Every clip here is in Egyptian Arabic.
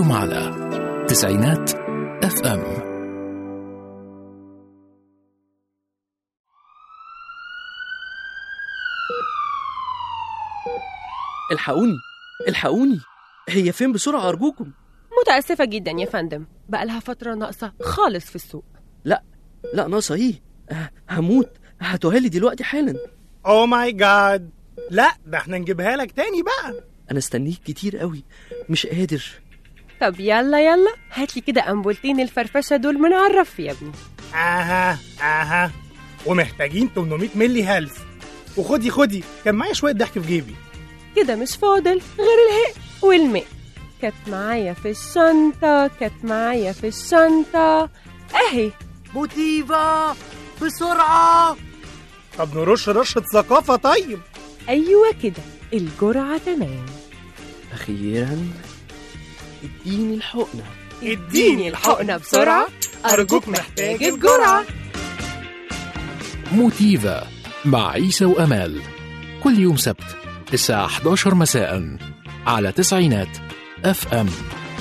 أنتم على تسعينات اف ام الحقوني الحقوني هي فين بسرعة أرجوكم متأسفة جدا يا فندم بقالها فترة ناقصة خالص في السوق لا لا ناقصة إيه أه، هموت هاتوها لي دلوقتي حالا اوه ماي جاد لا ده احنا نجيبها لك تاني بقى أنا استنيك كتير قوي مش قادر طب يلا يلا هاتلي كده أنبولتين الفرفشة دول من على الرف يا ابني اها اها ومحتاجين 800 ملي هيلث وخدي خدي كان معايا شويه ضحك في جيبي كده مش فاضل غير الهاء والماء كانت معايا في الشنطة كانت معايا في الشنطة أهي موتيفا بسرعة طب نرش رشه ثقافه طيب أيوة كده الجرعة تمام أخيرا اديني الحقنة اديني الحقنة بسرعة أرجوك محتاج الجرعة موتيفا مع عيسى وأمال كل يوم سبت الساعة 11 مساء على تسعينات اف ام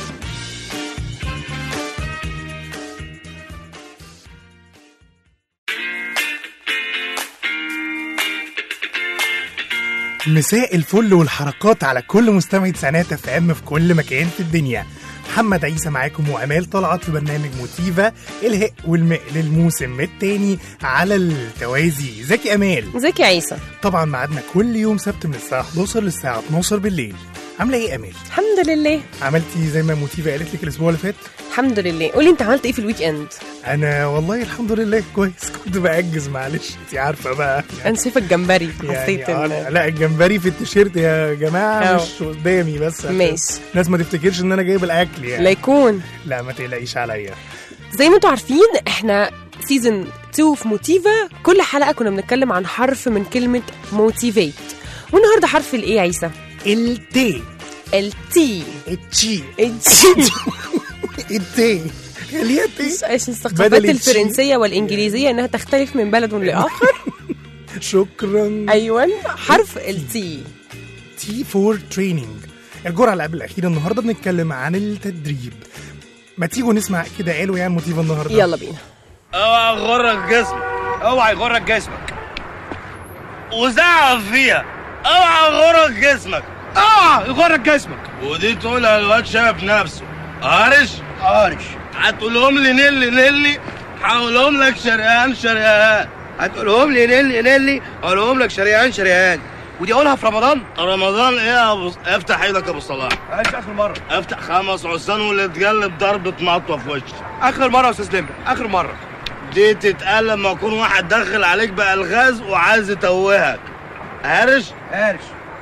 مساء الفل والحركات على كل مستمعي تسعينات اف ام في كل مكان في الدنيا محمد عيسى معاكم وامال طلعت في برنامج موتيفا الهاء والماء للموسم الثاني على التوازي زكي امال ازيك يا عيسى طبعا ميعادنا كل يوم سبت من الساعه 11 للساعه 12 بالليل عامله ايه يا امال الحمد لله عملتي زي ما موتيفا قالت لك الاسبوع اللي فات الحمد لله قولي انت عملت ايه في الويك اند انا والله الحمد لله كويس كنت باجز معلش انت عارفه بقى انا شايفه الجمبري حسيت يعني ان آه، لا الجمبري في التيشيرت يا جماعه أو. مش قدامي بس عشان ماشي الناس ما تفتكرش ان انا جايب الاكل يعني لا يكون لا ما تقلقيش عليا زي ما انتوا عارفين احنا سيزون 2 في موتيفا كل حلقه كنا بنتكلم عن حرف من كلمه موتيفيت والنهارده حرف الايه يا عيسى التي التي التشي التي التي خليها تي عشان بدل الثقافات التي. الفرنسيه والانجليزيه انها تختلف من بلد لاخر شكرا ايوه حرف التي تي فور تريننج الجرعه اللي قبل الاخيره النهارده بنتكلم عن التدريب ما تيجوا نسمع كده قالوا يعني موتيفا النهارده يلا بينا اوعى يغرك جسمك اوعى يغرك جسمك وزعق فيها اوعى يغرك جسمك اوعى يغرك جسمك ودي تقولها الواد شاف نفسه قارش قارش هتقولهم لي نلي نلي هقولهم لك شريان شريان هتقولهم لي نلي نلي هقولهم لك شريان شريان ودي اقولها في رمضان رمضان ايه يا ابو افتح ايدك يا ابو صلاح ايش اخر مره افتح خمس عصيان واللي تجلب ضربه مطوه في وشك اخر مره يا استاذ لمبي اخر مره دي تتقال لما يكون واحد داخل عليك بألغاز وعايز يتوهك هارش هارش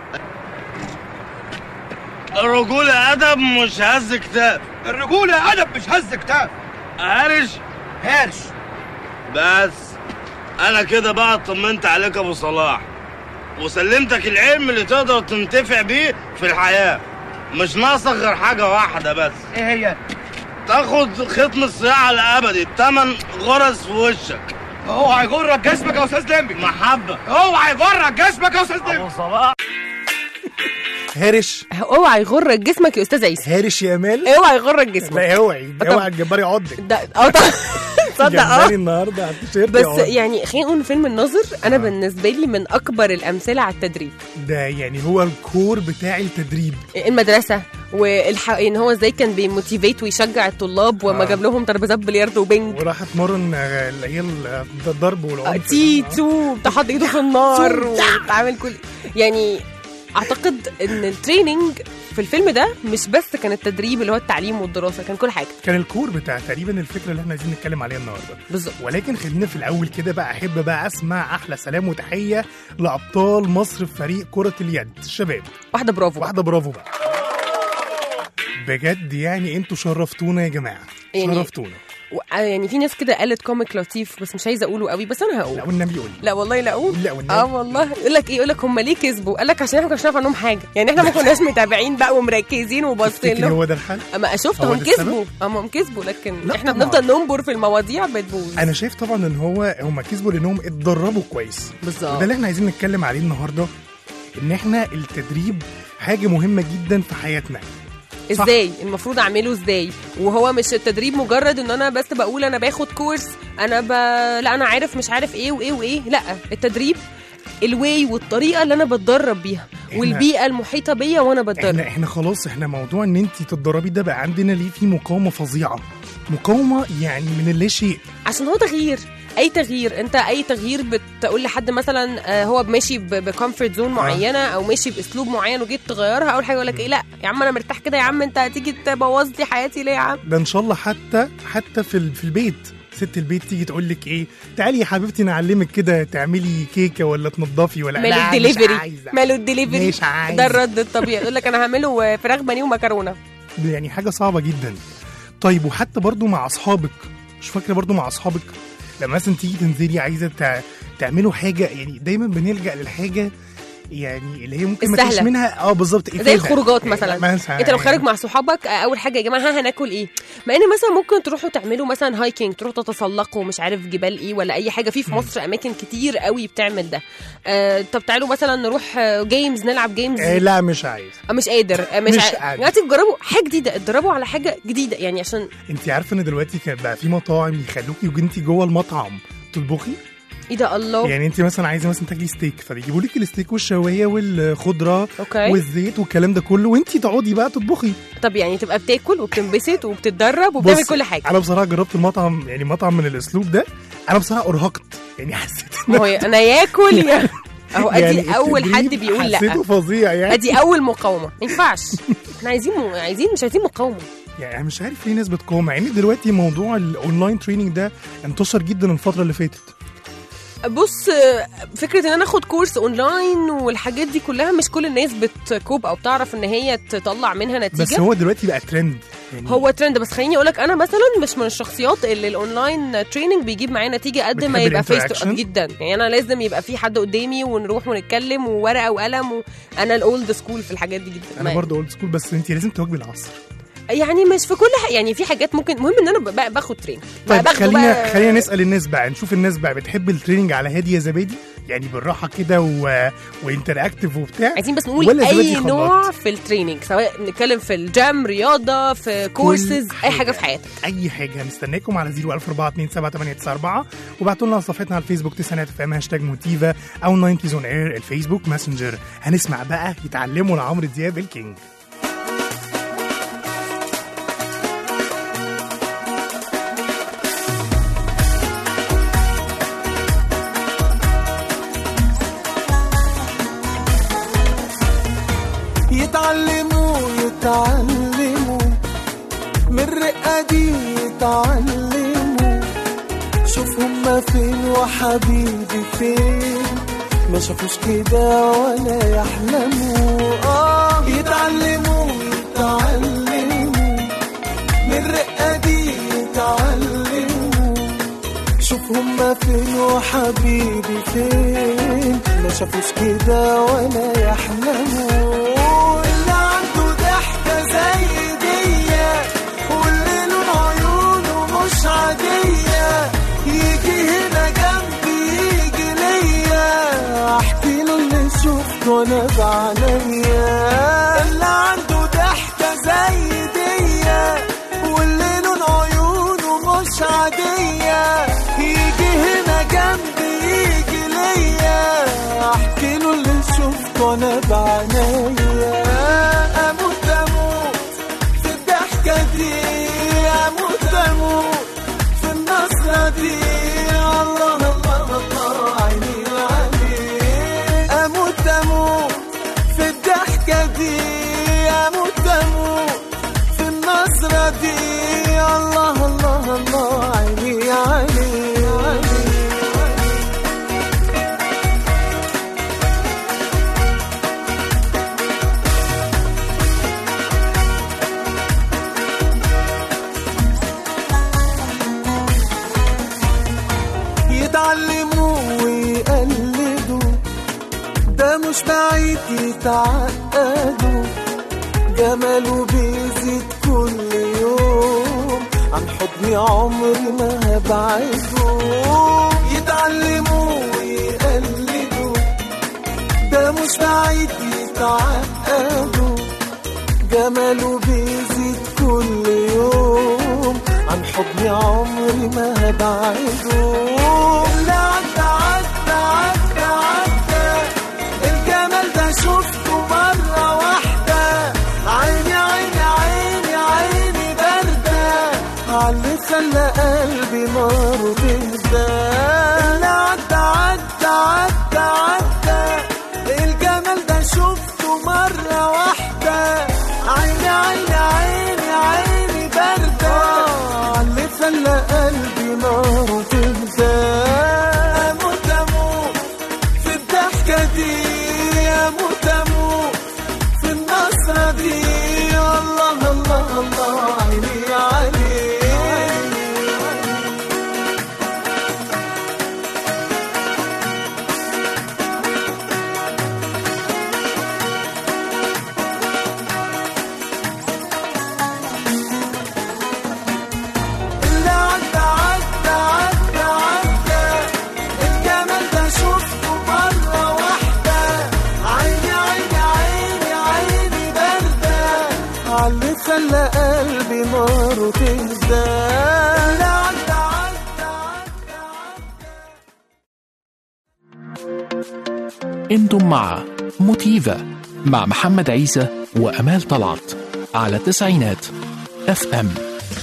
الرجولة أدب مش هز كتاب الرجولة أدب مش هز كتاب هارش هارش بس أنا كده بقى اطمنت عليك يا أبو صلاح وسلمتك العلم اللي تقدر تنتفع بيه في الحياة مش ناقصك غير حاجة واحدة بس ايه هي؟ تاخد ختم الصياعة الأبدي تمن غرز في وشك اوعى يغرك جسمك يا استاذ لمبي محبة اوعى يغرك جسمك يا استاذ لمبي ابو صلاح هارش اوعى يغرك جسمك يا استاذ عيسى هارش يا امال اوعى يغرك جسمك لا اوعي طب- اوعى الجبار يعضك ده اه طبعا تصدق اه جمبري النهارده على التيشيرت بس يعض. يعني خلينا نقول فيلم الناظر انا بالنسبه لي من اكبر الامثله على التدريب ده يعني هو الكور بتاع التدريب المدرسه والح... ان هو ازاي كان بيموتيفيت ويشجع الطلاب وما آه. جاب لهم ترابيزات بلياردو وبنج وراح اتمرن آه، اللي هي ال- الضرب آه، والعنف تي آه. تو بتحط ايده في النار وتعمل كل يعني اعتقد ان التريننج في الفيلم ده مش بس كان التدريب اللي هو التعليم والدراسه كان كل حاجه كان الكور بتاع تقريبا الفكره اللي احنا عايزين نتكلم عليها النهارده بالظبط ولكن خلينا في الاول كده بقى احب بقى اسمع احلى سلام وتحيه لابطال مصر في فريق كره اليد الشباب واحده برافو واحده برافو بقى بجد يعني انتوا شرفتونا يا جماعه يعني- شرفتونا و- آه، يعني في ناس كده قالت كوميك لطيف بس مش عايزه اقوله قوي بس انا لا هقول والنبي قول لا والله لا اقول لا والنبي اه والله يقول لك ايه يقول لك هم ليه كسبوا قال لك عشان احنا ما كناش نعرف عنهم حاجه يعني احنا ما كناش متابعين بقى ومركزين وباصين تفتكري لهم هو ده الحل اما شفت هو هم ده السبب؟ كسبوا هم هم كسبوا لكن لا احنا طبعاً. بنفضل ننبر في المواضيع بتبوظ انا شايف طبعا ان هو هم كسبوا لانهم اتدربوا كويس بالظبط وده اللي احنا عايزين نتكلم عليه النهارده ان احنا التدريب حاجه مهمه جدا في حياتنا صح. ازاي المفروض اعمله ازاي وهو مش التدريب مجرد ان انا بس بقول انا باخد كورس انا ب... لا انا عارف مش عارف ايه وايه وايه لا التدريب الواي والطريقه اللي انا بتدرب بيها إحنا- والبيئه المحيطه بيا وانا احنا بتدرب احنا خلاص احنا موضوع ان انت تتدربي ده بقى عندنا ليه في مقاومه فظيعه مقاومه يعني من اللا شيء عشان هو تغيير اي تغيير انت اي تغيير بتقول لحد مثلا آه، هو ماشي بكومفورت زون معينه او ماشي باسلوب معين وجيت تغيرها اول حاجه يقول لك ايه لا يا عم انا مرتاح كده يا عم انت هتيجي تبوظ لي حياتي ليه يا عم ده ان شاء الله حتى حتى في ال- في البيت ست البيت تيجي تقول لك ايه تعالي يا حبيبتي نعلمك كده تعملي كيكه ولا تنضفي ولا ماله لا مش الدليفري عايزة. ماله الدليفري مش عايز. ده الرد الطبيعي يقول لك انا هعمله آه، فراخ بانيه ومكرونه يعني حاجه صعبه جدا طيب وحتى برضو مع اصحابك مش فاكره برضو مع اصحابك لما مثلا تيجي تنزلي عايزه تع... تعملوا حاجه يعني دايما بنلجا للحاجه يعني اللي هي ممكن ما السهلة. تلاقيش منها اه بالظبط زي إفادة. الخروجات يعني مثلا مثلا انت لو خارج مع صحابك آه، اول حاجه يا جماعه ها هناكل ايه مع ان مثلا ممكن تروحوا تعملوا مثلا هايكنج تروحوا تتسلقوا مش عارف جبال ايه ولا اي حاجه في في مصر اماكن كتير قوي بتعمل ده آه طب تعالوا مثلا نروح جيمز نلعب جيمز آه لا مش عايز آه، مش قادر آه، مش, مش مش قادر. دلوقتي تجربوا حاجه جديده اتدربوا على حاجه جديده يعني عشان انت عارفه ان دلوقتي كان بقى في مطاعم يخلوكي وانت جوه المطعم تطبخي ايه ده الله يعني انت مثلا عايزه مثلا تاكلي ستيك فبيجيبوا لك الستيك والشوايه والخضره اوكي والزيت والكلام ده كله وانت تقعدي بقى تطبخي طب يعني تبقى بتاكل وبتنبسط وبتتدرب وبتعمل بص، كل حاجه انا بصراحه جربت المطعم يعني مطعم من الاسلوب ده انا بصراحه ارهقت يعني حسيت إن- ما هو انا ياكل يا اهو ادي يعني اول حد التدريب بيقول لا حسيته فظيع يعني ادي اول مقاومه ما ينفعش احنا عايزين م... عايزين مش عايزين مقاومه يعني انا مش عارف ليه ناس بتقاوم مع ان دلوقتي موضوع الاونلاين تريننج ده انتشر جدا الفتره اللي فاتت بص آه، فكره ان انا اخد كورس اونلاين والحاجات دي كلها مش كل الناس بتكوب او بتعرف ان هي تطلع منها بس نتيجه هو دلوقتي بقى ترند يعني هو ترند بس خليني اقول لك انا مثلا مش من الشخصيات اللي الاونلاين تريننج بيجيب معايا نتيجه قد ما بتحب يبقى فيس الانتراكشن؟ جدا يعني انا لازم يبقى في حد قدامي ونروح ونتكلم وورقه وقلم وانا الاولد سكول في الحاجات دي جدا انا ما- برضه اولد سكول بس انت لازم تواكبي العصر يعني مش في كل حاجه يعني في حاجات ممكن المهم ان انا ب- باخد تريننج طيب باخده خلينا بقى- خلينا نسال الناس بقى نشوف الناس بقى بتحب التريننج على هادي يا زبادي يعني بالراحه كده و... وانتراكتيف وبتاع عايزين بس نقول ولا زبادي اي خلاط؟ نوع في التريننج سواء نتكلم في الجيم رياضه في كورسز كل اي حاجه في حياتك اي حاجه هنستناكم على 014278994 وابعتوا لنا على صفحتنا على الفيسبوك تسعينات اف ام هاشتاج موتيفا او 90 اون اير الفيسبوك ماسنجر هنسمع بقى يتعلموا لعمرو دياب الكينج يتعلموا يتعلموا من الرقة دي يتعلموا شوف هما فين وحبيبي فين ما شافوش كده ولا يحلموا اه يتعلموا يتعلموا من الرقة دي يتعلموا شوف هما فين وحبيبي فين ما شافوش كده ولا يحلموا اللي عنده ضحكة زي دي واللي لون عيونه مش عادية يجي هنا جنبي يجي ليا احكي له اللي شفته انا بعينيا اللي عنده ضحكة زي دي واللي لون عيونه مش عادية يجي هنا جنبي يجي ليا احكي له اللي شفته انا بعينيا اموت اموت في الضحكة دي اموت اموت في النصرة دي الله الله الله عيني عليك اموت اموت في الضحكة دي اموت اموت في النظرة دي الله الله الله عيني عليك يتعلموا ويقلدوا ده مش بعيد يتعقدوا جماله بيزيد كل يوم عن حضني عمري ما هبعده يتعلموا ويقلدوا ده مش بعيد يتعقدوا جماله بيزيد حضني عمري ما هبعده اللي عدى عدى عدى عدى الجمال ده شفته مرة واحدة عيني عيني عيني عيني باردة عاللي خلى قلبي ناره تهدى اللي عدى عدى عدى عدى الجمال ده شفته مرة واحدة عيني عيني عيني عيني باردة عاللي خلى قلبي ناره تهدى أموت أموت في الضحكة دي أموت أموت في النصرة دي الله الله الله عيني عليك اللي عدى عدى عدى عدى الجمال ده شفته مرة واحدة عيني عيني عيني عيني باردة عاللي خلى قلبي ناره تهدى اللي عدى عدى عدى عدى انتم مع موتيفا مع محمد عيسى وامال طلعت على تسعينات اف ام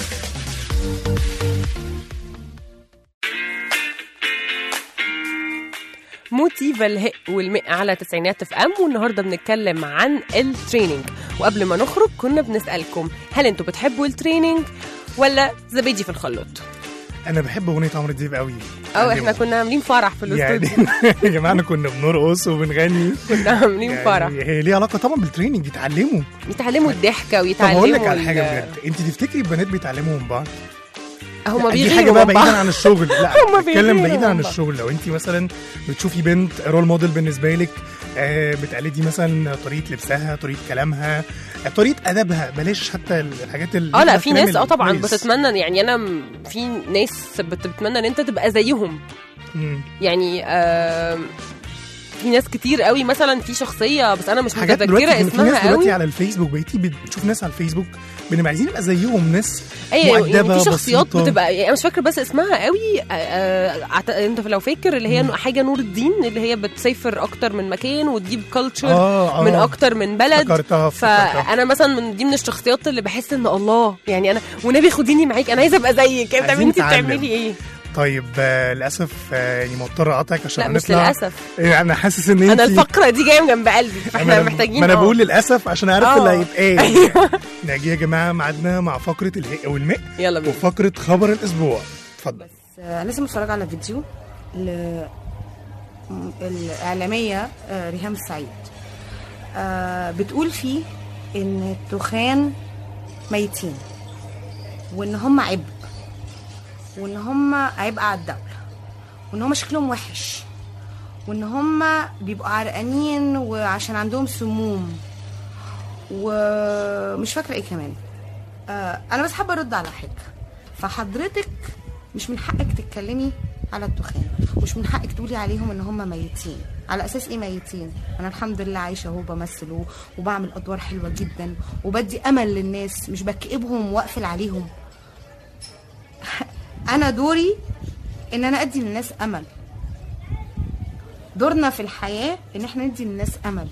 موتيفا الهق والماء على تسعينات اف ام والنهارده بنتكلم عن التريننج وقبل ما نخرج كنا بنسالكم هل انتوا بتحبوا التريننج ولا زبادي في الخلاط انا بحب اغنيه عمرو دياب قوي او احنا كنا عاملين فرح في يعني الاستوديو يا جماعه احنا كنا بنرقص وبنغني كنا عاملين يعني فرح هي ليها علاقه طبعا بالتريننج يتعلموا يتعلموا الضحكه طب ويتعلموا هقول لك على ال- حاجه بجد انت تفتكري البنات بيتعلموا من بعض هما دي حاجه بيغيروا بقى من بعيدا بعض عن الشغل لا هما بتكلم بيغيروا بعيدا عن من بعض. الشغل لو انت مثلا بتشوفي بنت رول موديل بالنسبه لك آه، بتقلدي مثلا طريقه لبسها طريقه كلامها آه، طريقه ادبها بلاش حتى الحاجات اللي اه لا إحنا في بنعمل ناس اه طبعا كويس. بتتمنى يعني انا م- في ناس بت- بتتمنى ان انت تبقى زيهم مم. يعني آه في ناس كتير قوي مثلا في شخصيه بس انا مش حاجات متذكره دلوقتي في ناس اسمها دلوقتي قوي على الفيسبوك بقيتي بتشوف ناس على الفيسبوك بنبقى عايزين نبقى زيهم ناس ايوه مؤدبة، يعني في شخصيات بسيطة. بتبقى يعني انا مش فاكره بس اسمها قوي آه، آه، أعت- انت لو فاكر اللي هي حاجه نور الدين اللي هي بتسافر اكتر من مكان وتجيب كلتشر اه اه من اكتر من بلد افتكرتها افتكرتها فانا مثلا من دي من الشخصيات اللي بحس ان الله يعني انا ونبي خديني معاك انا عايزه ابقى زيك انت عايزين بنتي نتعلم. بتعملي ايه طيب آه، للاسف آه، يعني مضطر اقطعك عشان لا مش هنطلع للاسف إيه، انا حاسس ان انا انتي- الفقره دي جايه من جنب قلبي ما فاحنا أنا- محتاجين ما انا آه. بقول للاسف عشان عارف آه. اللي هيتقال ايوه ناجي يا جماعه ميعادنا مع فقره الهق والماء يلا بينا وفقره خبر الاسبوع اتفضل آه، لسه متفرجه على فيديو ل م- الاعلاميه آه، ريهام السعيد آه، بتقول فيه ان التخان ميتين وان هم عبء وان هم عبء على الدوله وان هم شكلهم وحش وان هم بيبقوا عرقانين وعشان عندهم سموم ومش فاكره ايه كمان آه، انا بس حابه ارد على حاجه فحضرتك مش من حقك تتكلمي على الدخان مش من حقك تقولي عليهم ان هم ميتين على اساس ايه ميتين انا الحمد لله عايشه اهو بمثل و- وبعمل ادوار حلوه جدا وبدي امل للناس مش بكئبهم واقفل عليهم انا دوري ان انا ادي للناس امل دورنا في الحياه ان احنا ندي للناس امل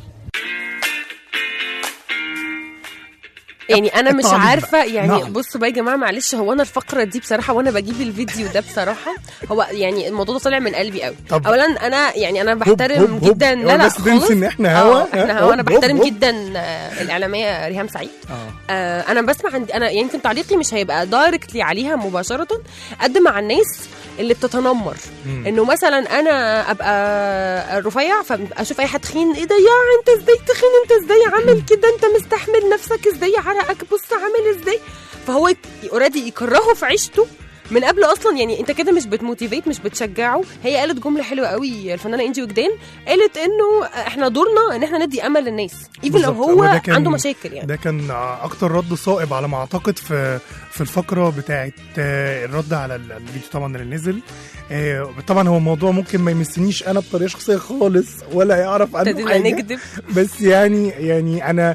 يعني انا مش التعليق عارفه بقى. يعني نعم. بصوا بقى يا جماعه معلش هو انا الفقره دي بصراحه وانا بجيب الفيديو ده بصراحه هو يعني الموضوع ده طالع من قلبي قوي طب. اولا انا يعني انا هوب، بحترم هوب، هوب. جدا هو لا لا بس تنسي خالص إن إحنا آه، هوا. احنا هوب، هوا انا هوب، بحترم هوب. جدا آه، الاعلاميه ريهام سعيد اه آه انا بسمع عندي انا يعني يمكن تعليقي مش هيبقى دايركتلي عليها مباشره قد مع الناس اللي بتتنمر مم. انه مثلا انا ابقى رفيع فاشوف اي حد تخين ايه ده يا انت ازاي تخين انت ازاي عامل كده انت مستحمل نفسك ازاي عرقك بص عامل ازاي فهو اوريدي يكرهه في عيشته من قبل اصلا يعني انت كده مش بتموتيفيت مش بتشجعه هي قالت جمله حلوه قوي الفنانه انجي وجدان قالت انه احنا دورنا ان احنا ندي امل للناس ايفن لو بالظبط. هو وده كان- عنده مشاكل يعني ده كان اكتر رد صائب على ما اعتقد في في الفقره بتاعت آه، الرد على ال- الفيديو طبعا اللي نزل آه، طبعا هو الموضوع ممكن ما يمسنيش انا بطريقه شخصيه خالص ولا يعرف عنه ابتدينا حاجه نكذب بس يعني يعني انا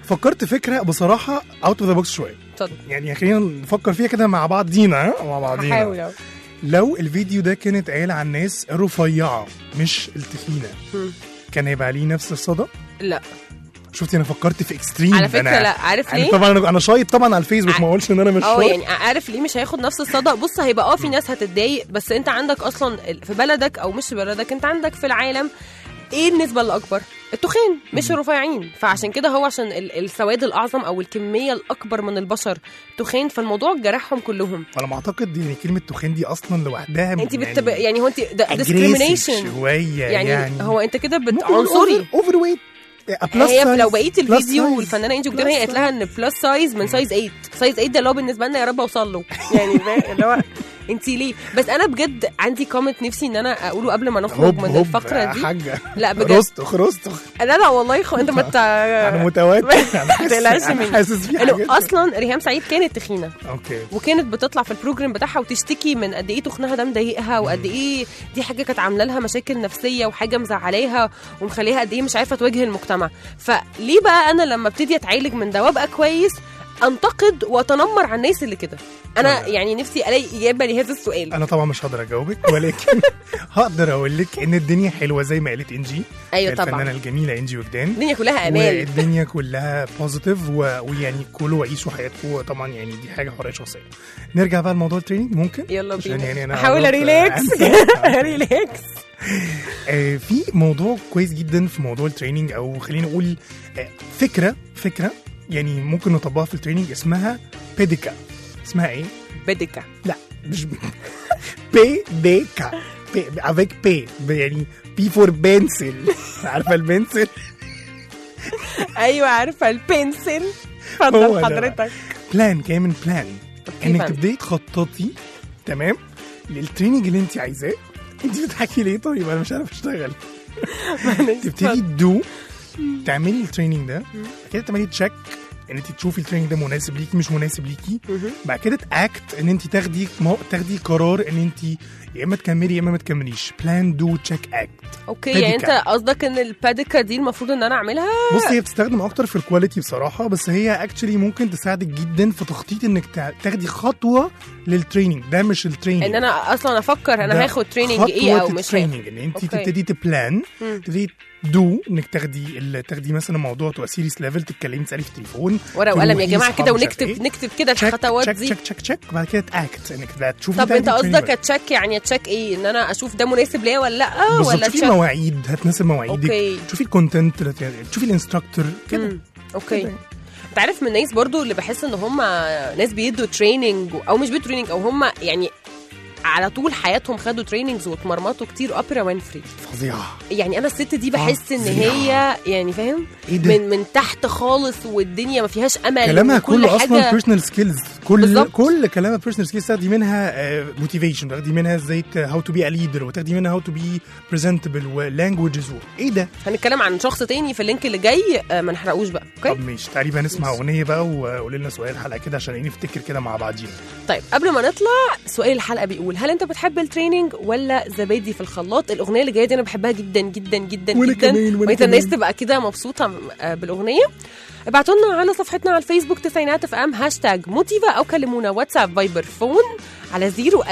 فكرت فكره بصراحه اوت اوف ذا بوكس شويه اتفضل يعني خلينا نفكر فيها كده مع بعضينا ها؟ مع بعضينا هحاول أهو. لو الفيديو ده كان اتقال عن ناس الرفيعه مش التخينه مم. كان هيبقى ليه نفس الصدى لا شفتي انا فكرت في اكستريم على فكره أنا لا عارف يعني ليه؟ طبعا انا انا شايط طبعا على الفيسبوك ما اقولش ان انا مش اه شايط يعني عارف ليه مش هياخد نفس الصدى بص هيبقى اه في ناس هتتضايق بس انت عندك اصلا ال- في بلدك او مش في بلدك انت عندك في العالم ايه النسبه الاكبر التخان مش الرفيعين فعشان كده هو عشان ال- السواد الاعظم او الكميه الاكبر من البشر تخان فالموضوع جرحهم كلهم على ما اعتقد يعني كلمه تخين دي اصلا لوحدها انت بتب... يعني هو انت ده aggressive discrimination شويه يعني, يعني هو انت كده بت... عنصري اوفر ويت هي لو بقيت الفيديو والفنانه انجي قدام هي قالت لها ان بلس سايز من سايز 8 سايز 8 ده اللي هو بالنسبه لنا يا رب اوصل له يعني فاهم؟ اللي هو انت ليه بس انا بجد عندي كومنت نفسي ان انا اقوله قبل ما نخرج من الفقره دي حاجه لا بجد رستخ رستخ لا لا والله خ... انت ما ت... انا متوتر انا حاسس تقلقش انا مني. حاسس في انه حاجات اصلا ريهام سعيد كانت تخينه اوكي وكانت بتطلع في البروجرام بتاعها وتشتكي من قد ايه تخنها ده مضايقها وقد ايه دي حاجه كانت عامله لها مشاكل نفسيه وحاجه مزعلاها ومخليها قد ايه مش عارفه تواجه المجتمع فليه بقى انا لما ابتدي اتعالج من ده وابقى كويس انتقد واتنمر على الناس اللي كده انا طبعا. يعني نفسي الاقي اجابه لهذا السؤال انا طبعا مش هقدر اجاوبك ولكن هقدر اقول لك ان الدنيا حلوه زي ما قالت انجي ايوه طبعا الفنانه الجميله انجي وجدان الدنيا كلها امان والدنيا كلها بوزيتيف و... ويعني كلوا عيشوا حياتكم طبعا يعني دي حاجه حريه شخصيه نرجع بقى لموضوع التريننج ممكن يلا عشان بينا يعني انا احاول قربت اريلاكس أنسى. ريلاكس آه، في موضوع كويس جدا في موضوع التريننج او خلينا نقول آه، فكره فكره يعني ممكن نطبقها في التريننج اسمها بيديكا اسمها ايه؟ بدكه لا مش بيديكا افيك بي يعني بي فور بنسل عارفه البنسل ايوه عارفه البنسل هو اتفضل ده. حضرتك بلان جاي من بلان انك فهمت. تبداي تخططي تمام للتريننج اللي انت عايزاه انت بتحكي ليه طيب انا مش عارف اشتغل تبتدي تدو تعملي التريننج ده بعد كده تعملي تشيك ان انت تشوفي التريننج ده مناسب ليكي مش مناسب ليكي بعد كده تاكت ان انت تاخدي مو... تاخدي قرار ان انت يا اما تكملي يا اما ما تكمليش بلان دو تشيك اكت اوكي يعني انت باديكا. قصدك ان الباديكا دي المفروض ان انا اعملها بصي هي بتستخدم اكتر في الكواليتي بصراحه بس هي اكشلي ممكن تساعدك جدا في تخطيط انك تع- تاخدي خطوه للتريننج ده مش التريننج ان انا اصلا افكر ده انا هاخد تريننج ايه او خطوة مش هاخد التريننج ان انت أوكي. تبتدي تبلان مم. تبتدي دو انك تاخدي ال- تاخدي مثلا موضوع تبقى سيريس ليفل تتكلمي تسالي في التليفون ورقه وقلم يا تروحي جماعه كده صحاب مش عارف ونكتب إيه. نكتب كده تشيك الخطوات تشيك دي تشيك تشيك تشيك وبعد كده تاكت انك ده تشوفي طب ده انت دي training قصدك بقى. تشيك يعني تشيك ايه ان انا اشوف ده مناسب ليا ولا لا بالظبط ولا تشوفي تشيك المواعيد هتناسب مواعيدك أوكي. تشوفي الكونتنت تشوفي الانستراكتور كده مم. اوكي كده. انت عارف من الناس برضو اللي بحس ان هم ناس بيدوا تريننج او مش بيدوا تريننج او هم يعني على طول حياتهم خدوا تريننجز واتمرمطوا كتير اوبرا وينفري فظيعه يعني انا الست دي بحس ان فظيعة. هي يعني فاهم ايه ده من من تحت خالص والدنيا ما فيهاش امل كلامها وكل كله حاجه اصلا بيرسونال سكيلز كل بالظبط. كل كلامها بيرسونال سكيلز تاخدي منها موتيفيشن تاخدي منها ازاي هاو تو بي ا ليدر وتاخدي منها هاو تو بي بريزنتبل ولانجوجز ايه ده هنتكلم عن شخص تاني في اللينك اللي جاي آه، ما نحرقوش بقى اوكي طب ماشي تعالي بقى نسمع اغنيه بقى وقولي لنا سؤال الحلقه كده عشان ايه نفتكر كده مع بعضينا طيب قبل ما نطلع سؤال الحلقه بيقول هل انت بتحب التريننج ولا زبادي في الخلاط الاغنيه اللي جايه دي انا بحبها جدا جدا جدا وأنا جدا كمان، وأنا بقيت الناس كمان. تبقى كده مبسوطه آه، بالاغنيه ابعتوا لنا على صفحتنا على الفيسبوك تسعينات اف ام هاشتاج موتيفا او كلمونا واتساب فايبر فون على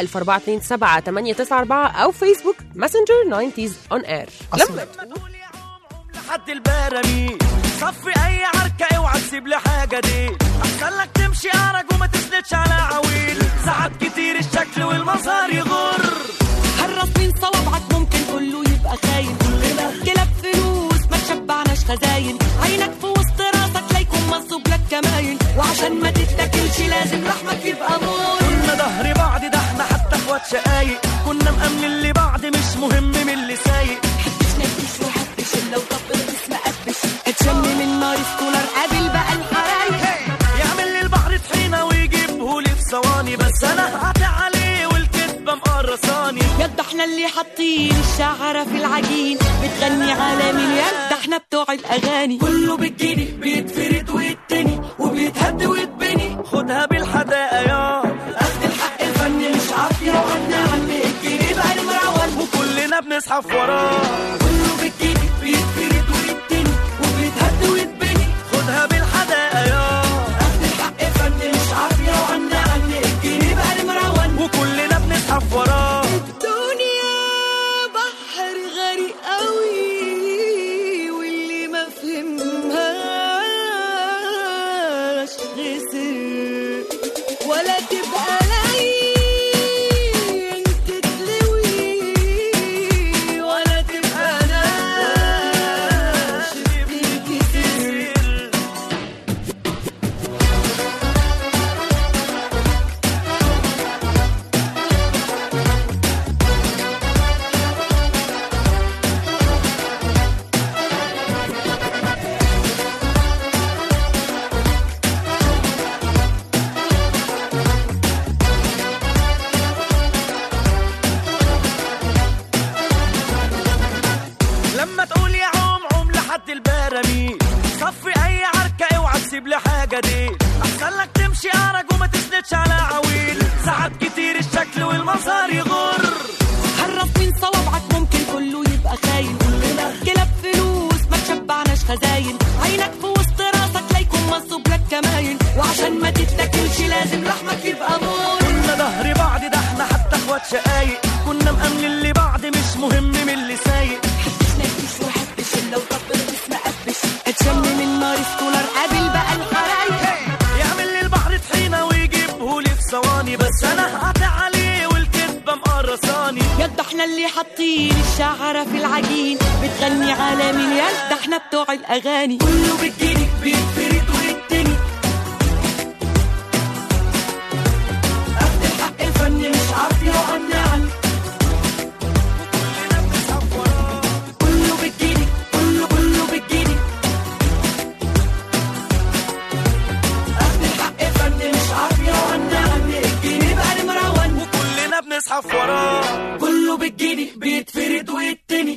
0 او فيسبوك ماسنجر 90s اون اير لما لحد البراميل صفي اي عركة اوعى تسيب لي حاجة دي احسن لك تمشي ارج وما تسندش على عويل ساعات كتير الشكل والمظهر يغر هرس من صوابعك ممكن كله يبقى خاين كلاب فلوس ما تشبعناش خزاين عينك في وسط راسك لا يكون منصوب لك كماين وعشان ما تتاكلش لازم لحمك يبقى مول كنا ظهر بعض ده احنا حتى اخوات شقايق كنا مأمنين لبعض مش مهم من اللي سايق حبش نبش وحبش الا وطبل اسم قبش اتشم من نار سكولر قابل بقى الحرايق يعمل لي البحر طحينة ويجيبه لي في ثواني بس انا هعطي عليه والكذبة مقرصاني يد احنا اللي حاطين الشعرة في العجين بتغني على مين يد احنا بتوع الاغاني كله بالجني بيتفرد ويتني وبيتهد ويتبني خدها بالحداقة يا اخد الحق الفني مش عافية وعنا عم الجني بقى المروان وكلنا بنزحف وراه كله بالجني بيتفرد ويتني وبيتهد ويتبني خدها بالحداقة احنا اللي حاطين الشعرة في العجين بتغني على مليار ده احنا بتوع الاغاني كله بالجني بيتفرد ويتني اخد الحق الفني مش عافية وقنعني كله بالجني كله كله بالجني اخد الحق الفني مش عافية وقنعني الجني بقى نمرة ون وكلنا بنزحف وراه كله بالجني بيتفرد ويتني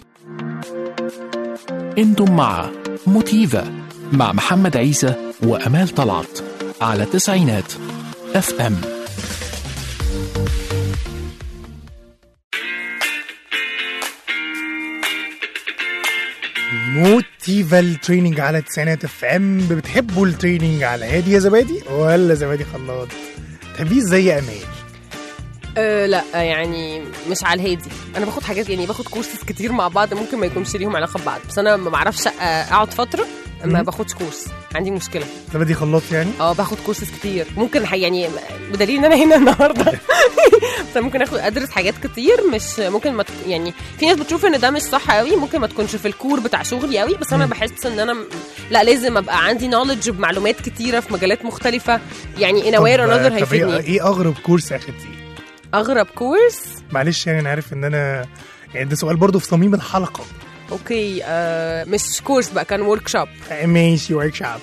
انتم مع موتيفا مع محمد عيسى وأمال طلعت على تسعينات اف ام موتيفا التريننج على تسعينات اف ام بتحبوا التريننج على هادي يا زبادي ولا زبادي خلاط تحبيه ازاي يا امال أه لا يعني مش على الهادي انا باخد حاجات يعني باخد كورسز كتير مع بعض ممكن ما يكونش ليهم علاقه ببعض بس انا ما بعرفش آه، اقعد فتره ما مم. باخدش كورس عندي مشكله زبادي خلاط يعني اه باخد كورسز كتير ممكن ح- يعني بدليل ان انا هنا النهارده بس ممكن اخد ادرس حاجات كتير مش ممكن ما تك- يعني في ناس بتشوف ان ده مش صح قوي ممكن ما تكونش في الكور بتاع شغلي قوي بس انا مم. بحس ان انا م- لا لازم ابقى عندي نولج بمعلومات كتيره في مجالات مختلفه يعني ان واي طب- انذر طب ايه هيفيدني ايه اغرب كورس اخدتيه اغرب كورس معلش يعني انا عارف ان انا يعني ده سؤال برضه في صميم الحلقه اوكي آه مش كورس بقى كان ورك شوب آه، ماشي ورك شوب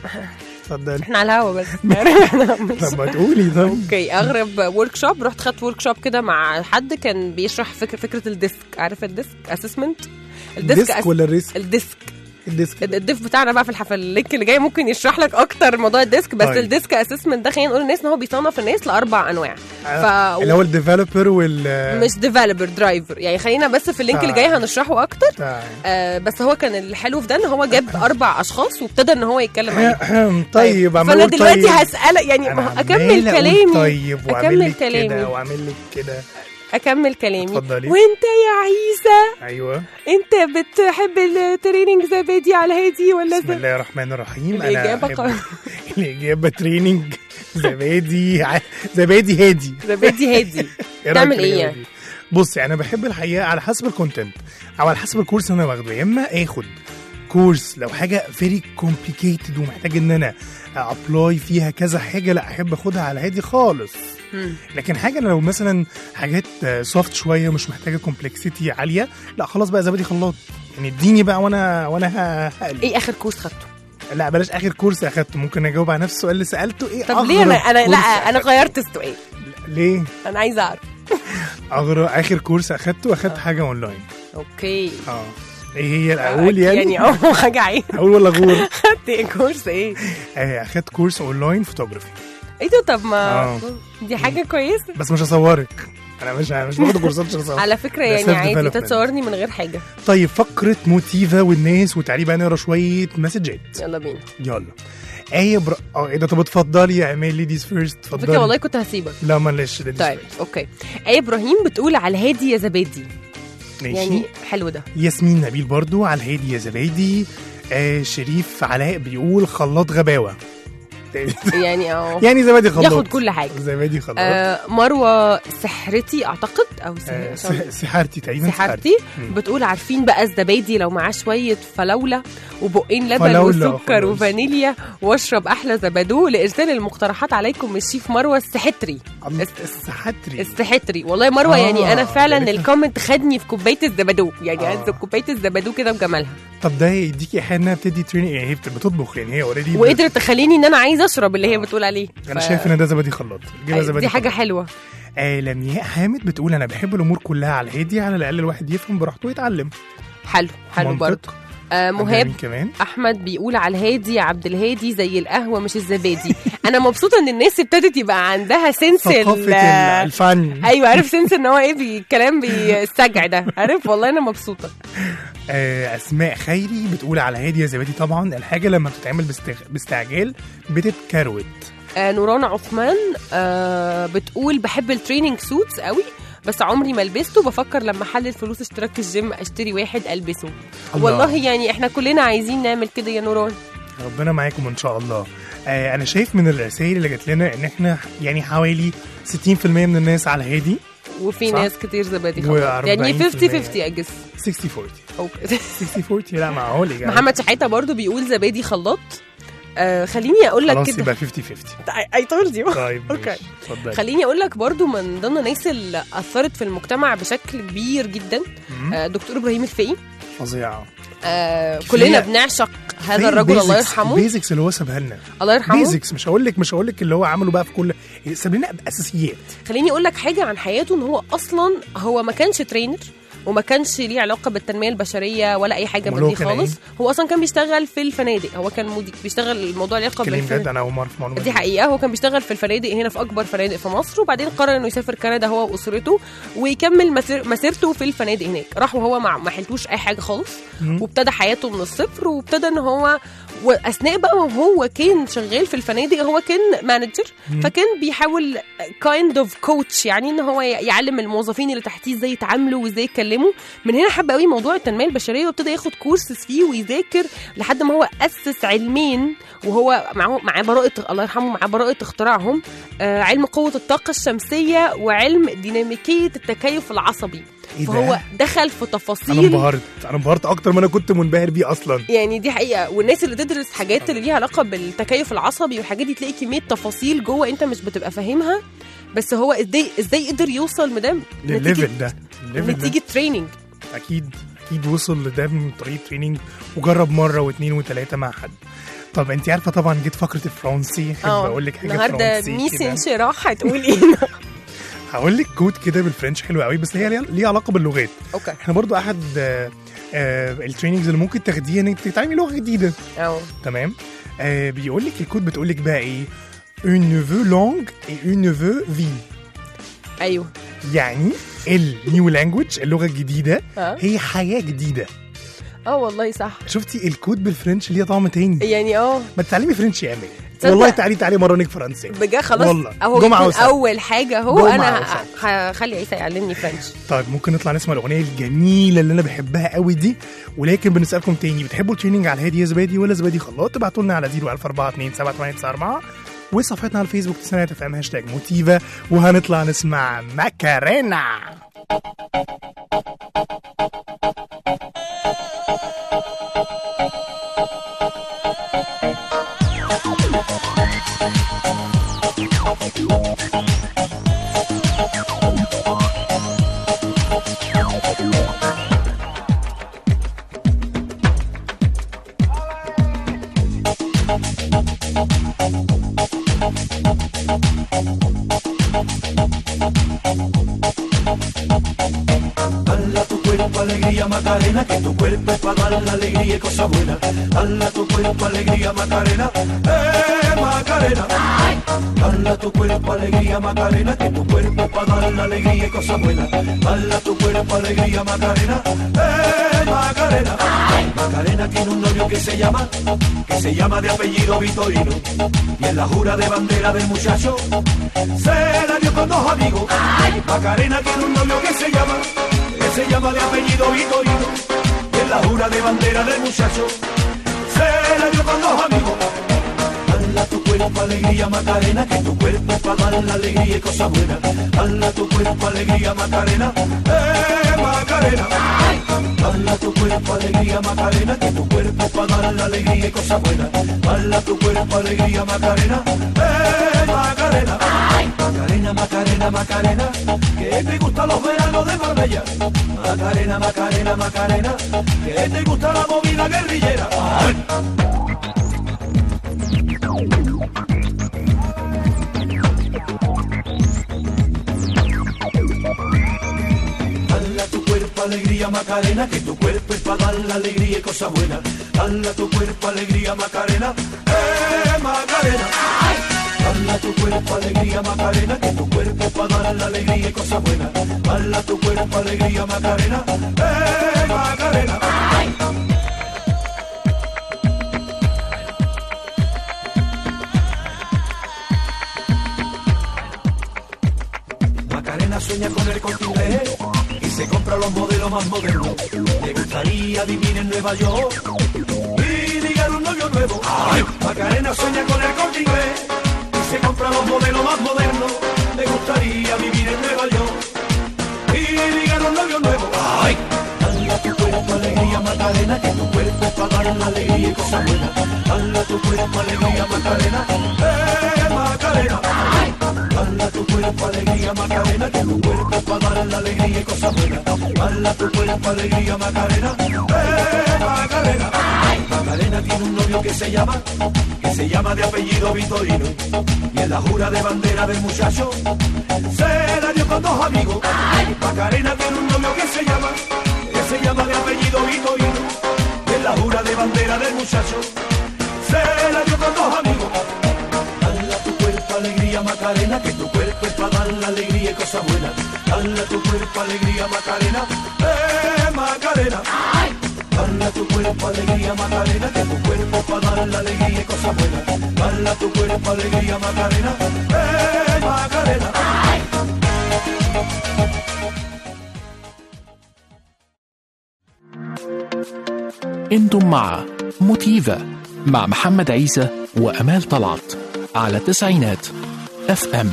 اتفضل احنا على الهوا بس احنا مش طب ما تقولي طب اوكي اغرب ورك شوب رحت خدت ورك شوب كده مع حد كان بيشرح فكره فكره الديسك عارف الديسك اسسمنت الديسك ولا الريسك الديسك الديسك الد- الضيف بتاعنا بقى في الحفل اللينك اللي جاي ممكن يشرح لك اكتر موضوع الديسك بس طيب. الديسك اسسمنت ده خلينا نقول للناس ان هو بيصنف الناس لاربع انواع ف اللي هو الديفلوبر وال مش ديفلوبر درايفر يعني خلينا بس في اللينك اللي جاي هنشرحه اكتر بتاع- آه بس هو كان الحلو في ده ان هو جاب اربع اشخاص وابتدى ان هو يتكلم عليهم طيب عمال فانا أقول دلوقتي طيب. هسالك يعني أنا ما هو عمال اكمل أقول كلامي طيب واعمل اكمل لك كده كلامي واعمل لك كده اكمل كلامي اتفضلي. وانت يا عيسى ايوه انت بتحب التريننج زبادي على هادي ولا بسم زب... الله الرحمن الرحيم انا الإجابة أحب- قوية. الاجابه تريننج زبادي ع- زبادي هادي زبادي هادي إيه تعمل رأيك في إيه الإجابة دي؟ بصي انا بحب الحقيقه على حسب الكونتنت او على حسب الكورس اللي انا باخده يا اما اخد كورس لو حاجه فيري كومبليكيتد ومحتاج ان انا ابلاي فيها كذا حاجه لا احب اخدها على هادي خالص مم. لكن حاجه لو مثلا حاجات سوفت شويه مش محتاجه كومبلكسيتي عاليه لا خلاص بقى زبادي خلاط يعني اديني بقى وانا وانا ه- هقلب ايه اخر كورس خدته لا بلاش اخر كورس اخدته ممكن اجاوب على نفس السؤال اللي سالته ايه طب ليه انا انا لا انا غيرت السؤال ليه انا عايزه اعرف اغرى اخر كورس اخدته اخدت حاجه اونلاين اوكي اه ايه هي الاول يعني يعني اول حاجه عايز اول ولا غور خدت ايه كورس ايه آه، اخدت كورس اونلاين فوتوغرافي ايه ده طب ما آه. دي حاجه كويسه بس مش هصورك انا مش مش باخد كورسات مش هصور على فكره ده يعني self عادي development. تتصورني من غير حاجه طيب فقره موتيفا والناس وتعالي بقى نقرا شويه مسجات يلا بينا يلا ايه بر... اه ايه ده طب اتفضلي يا امال ليديز فيرست على فكره اتفضلي والله كنت هسيبك لا معلش ladies طيب first. اوكي ايه ابراهيم بتقول على الهادي يا زبادي ماشي يعني حلو ده ياسمين نبيل برضو على الهادي يا زبادي آه شريف علاء بيقول خلاط غباوه يعني اه يعني زبادي خلاط ياخد كل حاجه زبادي خلاط آه مروه سحرتي اعتقد او آه، سح- س- سحارتي تقريبا سحرتي مم. بتقول عارفين بقى الزبادي لو معاه شويه فلوله وبقين لبن فلولة وسكر وخلاص. وفانيليا واشرب احلى زبادو لارسال المقترحات عليكم من الشيف مروه السحتري الله، الس- السحاتري السحتري والله مروه آه، يعني انا فعلا ده لسه- الكومنت خدني في كوبايه الزبادو يعني آه. عايزه كوبايه الزبادو كده بجمالها طب ده يديكي ايحاء انها بتدي تريننج يعني هي بت- بتطبخ يعني هي اوريدي وقدرت تخليني ان انا عايزه اشرب اللي هي بتقول عليه انا ف- شايف ان ده زبادي خلاط جيبها زبادي دي حاجه خلاط. حلوه آه لمياء حامد بتقول انا بحب الامور كلها على الهادي على الاقل الواحد يفهم براحته ويتعلم حلو حلو منطق. برضه آه مهاب مين كمان احمد بيقول على الهادي يا عبد الهادي زي القهوه مش الزبادي انا مبسوطه ان الناس ابتدت يبقى عندها سنس ثقافه ال- ال- الفن ايوه عارف سنس ان هو ايه بي- الكلام بالسجع ده عارف والله انا مبسوطه آه اسماء خيري بتقول على هادي يا زبادي طبعا الحاجه لما بتتعمل باستغ... باستعجال بتتكروت آه نوران عثمان آه بتقول بحب التريننج سوتس قوي بس عمري ما لبسته بفكر لما احلل فلوس اشتراك الجيم اشتري واحد البسه الله. والله يعني احنا كلنا عايزين نعمل كده يا نوران ربنا معاكم ان شاء الله آه انا شايف من الرسائل اللي جات لنا ان احنا يعني حوالي 60% من الناس على هادي وفي صح؟ ناس كتير زبادي خلاط و40% يعني 50 50 اجس 60 40 اوكي 60 40 لا ما هو اللي محمد شحاته برضو بيقول زبادي خلاط آه خليني اقول لك خلاص كده يبقى 50 50 اي تولد يو طيب اوكي ماشي. اتفضلي خليني اقول لك برضو من ضمن الناس اللي اثرت في المجتمع بشكل كبير جدا مم. آه دكتور ابراهيم الفقي فظيعه آه كفاية- كلنا بنعشق هذا الرجل الله يرحمه البيزكس اللي هو سابها لنا الله يرحمه بيزكس مش هقول لك مش هقول لك اللي هو عمله بقى في كل ساب لنا اساسيات خليني اقول لك حاجه عن حياته ان هو اصلا هو ما كانش ترينر وما كانش ليه علاقه بالتنميه البشريه ولا اي حاجه أمال من هو دي كان خالص إيه؟ هو اصلا كان بيشتغل في الفنادق هو كان مودي بيشتغل الموضوع له علاقه كلام بالفنادق جد انا اول مره في معلومه دي حقيقة هو كان بيشتغل في الفنادق هنا في أكبر فنادق في مصر وبعدين قرر إنه يسافر كندا هو وأسرته ويكمل مسير مسيرته في الفنادق هناك راح وهو مع ما حلتوش أي حاجة خالص مم. وابتدى حياته من الصفر وابتدى إن هو وأثناء بقى وهو كان شغال في الفنادق هو كان مانجر فكان بيحاول كايند اوف كوتش يعني إن هو يعلم الموظفين اللي تحتيه إزاي يتعاملوا وإزاي يتكلموا من هنا حب قوي موضوع التنمية البشرية وابتدى ياخد كورسز فيه ويذاكر لحد ما هو أسس علمين وهو معاه معاه براءة الله يرحمه معاه براءة اختراعهم آه علم قوة الطاقة الشمسية وعلم ديناميكية التكيف العصبي إيه ده؟ فهو دخل في انا تفاصيل انبهرت انا انبهرت اكتر ما انا كنت منبهر بيه اصلا يعني دي حقيقة والناس اللي تدرس حاجات اللي ليها علاقة بالتكيف العصبي والحاجات دي تلاقي كمية تفاصيل جوه انت مش بتبقى فاهمها بس هو ازاي ازاي قدر يوصل مدام للليفل ده الليفل ده نتيجة تريننج اكيد اكيد وصل لده من طريق تريننج وجرب مره واثنين وثلاثه مع حد طب انت عارفه طبعا جيت فقره الفرنسي احب اقول لك حاجه النهارده فرنسي ميس كده. انشراح هتقول ايه هقول لك كود كده بالفرنش حلو قوي بس هي ليها- ليها علاقه باللغات اوكي احنا برضو احد آه، آه، التريننجز اللي ممكن تاخديها انك تتعلمي لغه جديده أو. تمام آه بيقول لك الكود بتقول لك بقى ايه un ne veut langue et un ne veut vie ايوه يعني النيو لانجوج اللغه الجديده اه هي حياه جديده اه والله صح شفتي الكود بالفرنش ليه طعم تاني يعني اه ما تتعلمي فرنش يا امل تصدق؟ والله تعالي تعالي مرنك فرنسي بجد خلاص والله. اهو جمعة يكون وسبت. اول حاجه هو جمعة انا وسبت. ه- هخلي عيسى يعلمني فرنش طيب ممكن نطلع نسمع الاغنيه الجميله اللي انا بحبها قوي دي ولكن بنسالكم تاني بتحبوا التريننج على الهادي يا زبادي ولا زبادي خلاط ابعتوا لنا على 01427 وصفحتنا على الفيسبوك تسعينات اف ام هاشتاج موتيفا وهنطلع نسمع ماكارينا Dale a tu cuerpo alegría Macarena, que tu cuerpo es para dar la alegría y cosas buenas. Dale a tu cuerpo alegría Macarena, eh Macarena. Dale a tu cuerpo alegría Macarena, que tu cuerpo es para dar la alegría y cosas buenas. Dale a tu cuerpo alegría Macarena, eh Macarena. Macarena tiene un novio que se llama, que se llama de apellido Vitorino. Y en la jura de bandera del muchacho, se la dio con dos amigos. Macarena tiene un novio que se llama, que se llama de apellido Vitorino. Y en la jura de bandera del muchacho, se la dio con dos amigos. Dale a tu cuerpo alegría Macarena, que tu cuerpo es para dar la alegría y cosas buenas. Dale a tu cuerpo alegría Macarena, eh Macarena. Dale a tu cuerpo alegría Macarena, que tu cuerpo es para dar la alegría y cosas buenas. Dale a tu cuerpo alegría Macarena, eh Macarena. Macarena, Macarena, Macarena, que te gustan los veranos de Marbella. Macarena, Macarena, Macarena, que te gusta la movida guerrillera. Ay. Dale a tu cuerpo alegría Macarena, que tu cuerpo es para dar la alegría y cosas buenas. Dale a tu cuerpo alegría Macarena, eh Macarena. Dale a tu cuerpo alegría Macarena, que tu cuerpo es para dar la alegría y cosas buenas. Dale a tu cuerpo alegría Macarena, eh Macarena. Macarena sueña con el corte inglés y se compra los modelos más modernos. Le gustaría vivir en Nueva York y ligar un novio nuevo. Ay, Macarena sueña con el corte inglés y se compra los modelos más modernos. Le gustaría vivir en Nueva York Macarena, que tu cuerpo es para dar la alegría y cosas buenas. Dale a tu cuerpo alegría, Macarena, eh, Macarena. Dale a tu cuerpo alegría, Macarena, que tu cuerpo es para dar la alegría y cosas buenas. Dale a tu cuerpo alegría, Macarena, eh, Macarena. Macarena tiene un novio que se llama, que se llama de apellido Vitorino. Y en la jura de bandera del muchacho, se la dio con dos amigos. Macarena tiene un novio que se llama, que se llama de apellido Vitorino. Y en la jura de bandera del muchacho, se la dio con dos amigos. Dale a tu cuerpo alegría Macarena, que tu cuerpo es para dar la alegría y cosas buenas. Dale a tu cuerpo alegría Macarena, eh Macarena. Dale a tu cuerpo alegría Macarena, que tu cuerpo es para dar la alegría y cosas buenas. Dale a tu cuerpo alegría Macarena, eh Macarena. انتم مع موتيفا مع محمد عيسى وامال طلعت على تسعينات اف ام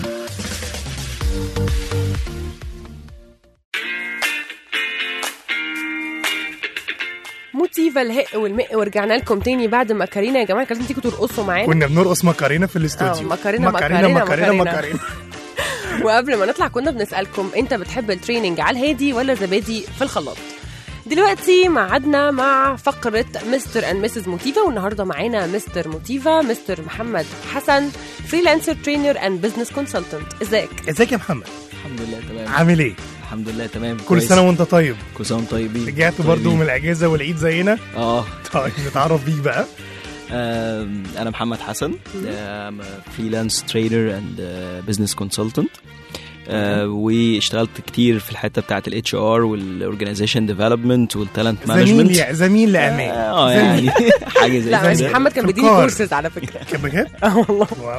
موتيفا الهق والمق ورجعنا لكم تاني بعد ما كارينا يا جماعه كانت تيجوا ترقصوا معانا كنا بنرقص مكارينا في الاستوديو آه، مكارينا، مكارينا مكارينا، مكارينا مكارينا. مكارينا وقبل ما نطلع كنا بنسالكم انت بتحب التريننج على الهادي ولا زبادي في الخلاط دلوقتي معادنا مع فقرة مستر اند مسز موتيفا والنهارده معانا مستر موتيفا مستر محمد حسن فريلانسر ترينر اند بزنس كونسلتنت ازيك ازيك يا محمد الحمد لله تمام عامل ايه الحمد لله تمام كل كويس. سنه وانت طيب كل سنه وانتم طيبين رجعت برضو طيبين. من الاجازه والعيد زينا اه طيب نتعرف بيك بقى آم، انا محمد حسن فريلانس ترينر اند بزنس كونسلتنت واشتغلت كتير في الحته بتاعت الاتش ار والاورجنايزيشن ديفلوبمنت والتالنت زميل مانجمنت يا زميل لامان اه زميل. يعني حاجه زي لا بس كده محمد كان في بيديني القار. كورسز على فكره كان بجد اه والله واو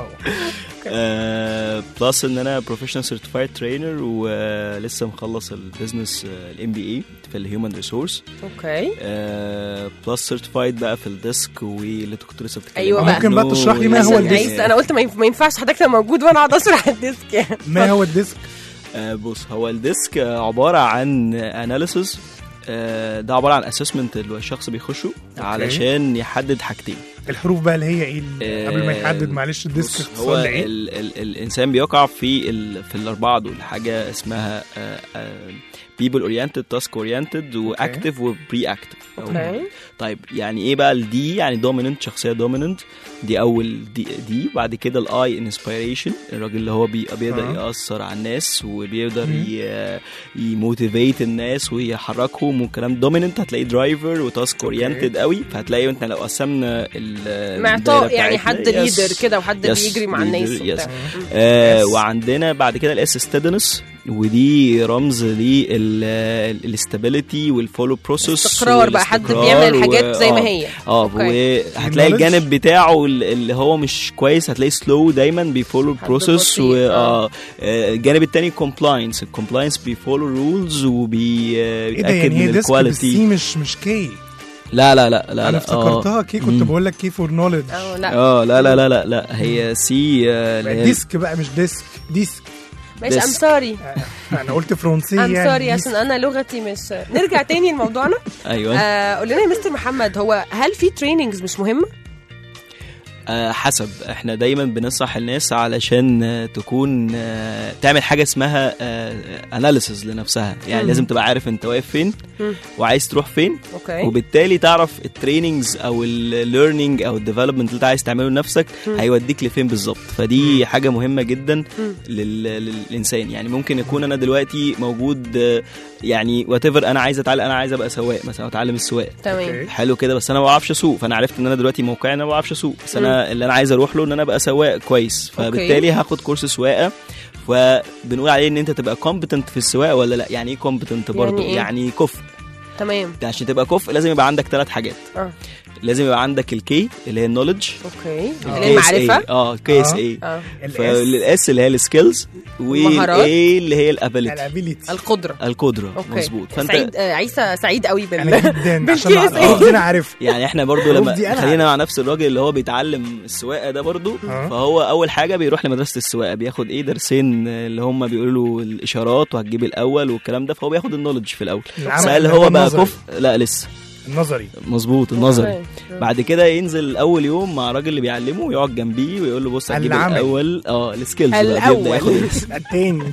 بلس ان انا بروفيشنال سيرتيفايد ترينر ولسه مخلص البيزنس الام بي اي في الهيومن ريسورس اوكي بلس سيرتيفايد بقى في الديسك واللي انت كنت لسه بتتكلم أيوة بقى. ممكن بقى تشرح لي ما هو عشان الديسك؟ عايز انا قلت ما ينف- ما ينفعش حضرتك تبقى موجود وانا اقعد اشرح الديسك يعني ما هو الديسك آه، بص هو الديسك آه، عباره عن اناليسز ده عباره عن اسسمنت اللي الشخص بيخشه علشان يحدد حاجتين الحروف بقى اللي هي ايه اللي قبل ما آه، يحدد معلش الديسك بص، اختصار هو لايه ال ال الانسان بيقع في ال في الاربعه دول حاجه اسمها بيبل اورينتد تاسك اورينتد واكتف وبري اكتف اوكي طيب يعني ايه بقى الدي يعني دوميننت شخصيه دوميننت دي اول دي, دي بعد كده الاي انسبيريشن الراجل اللي هو بي بيقدر آه. ياثر على الناس وبيقدر مم. ي- يموتيفيت الناس ويحركهم والكلام دوميننت هتلاقيه درايفر وتاسك اورينتد قوي فهتلاقي انت لو قسمنا ال- معطاء الدايرة يعني بتاعتنا، حد يس. ليدر كده وحد يس، بيجري مع leader، الناس يس. وبتاع. آه يس. وعندنا بعد كده الاس ستيدنس ودي رمز للاستابيليتي والفولو بروسيس استقرار بقى حد بيعمل الحاجات زي ما هي اه أوكي. وهتلاقي Knowledge. الجانب بتاعه اللي هو مش كويس هتلاقي سلو دايما بيفولو حد البروسيس بطيء، و آه. اه آه، الجانب التاني كومبلاينس الكومبلاينس بيفولو رولز ايه ده وبيتاكد يعني من هي ديسك الكواليتي بالسي مش مش كي لا لا لا لا انا لا افتكرتها كي كنت مم. بقول لك كي فور نولج اه لا اه لا لا لا لا لا هي سي آه، اللي هي- ديسك بقى مش ديسك ديسك ماشي ام ديسك. سوري انا قلت فرنسيه ام يعني سوري ديسك. عشان انا لغتي مش نرجع تاني لموضوعنا ايوه آه، قول لنا يا مستر محمد هو هل في تريننجز مش مهمه آه، حسب احنا دايما بننصح الناس علشان آه، تكون آه، تعمل حاجه اسمها اناليسز لنفسها يعني مم. لازم تبقى عارف انت واقف فين مم. وعايز تروح فين اوكي وبالتالي تعرف التريننجز او الليرنينج او الديفلوبمنت اللي انت عايز تعمله لنفسك مم. هيوديك لفين بالظبط فدي حاجه مهمه جدا مم. لل... للانسان يعني ممكن يكون انا دلوقتي موجود آه، يعني وات انا عايز اتعلم انا عايز ابقى سواق مثلا أو اتعلم السواقه تمام أوكي. حلو كده بس انا ما بعرفش اسوق فانا عرفت ان انا دلوقتي موقعي انا ما بعرفش اسوق بس انا اللي انا عايز اروح له ان انا ابقى سواق كويس فبالتالي هاخد كورس سواقه فبنقول عليه ان انت تبقى كومبتنت في السواقه ولا لا يعني ايه كومبتنت برضه إيه؟ يعني كفء تمام ده عشان تبقى كفء لازم يبقى عندك ثلاث حاجات اه لازم يبقى عندك الكي اللي هي النولج اوكي اللي هي المعرفه اه كي اس اي اه الاس فالاس اللي هي السكيلز المهارات. والاي اللي هي الابيليتي الابيليتي القدره القدره اوكي مظبوط سعيد آه عيسى سعيد قوي بال انا جدا بالكيس عشان إيه؟ الحروف دي انا عارف يعني احنا برضو الحروف لما دي أنا خلينا مع نفس الراجل اللي هو بيتعلم السواقه ده برضو آه. فهو اول حاجه بيروح لمدرسه السواقه بياخد ايه درسين اللي هم بيقولوا له الاشارات وهتجيب الاول والكلام ده فهو بياخد النولج في الاول العمل بس هل اللي هو بقى النظري. كفء لا لسه النظري مظبوط النظري أوكي. بعد كده ينزل اول يوم مع الراجل اللي بيعلمه ويقعد جنبيه ويقول له بص هتجيب العمل. الاول اه السكيلز بقى الأول. بيبدا ياخد ال- التاني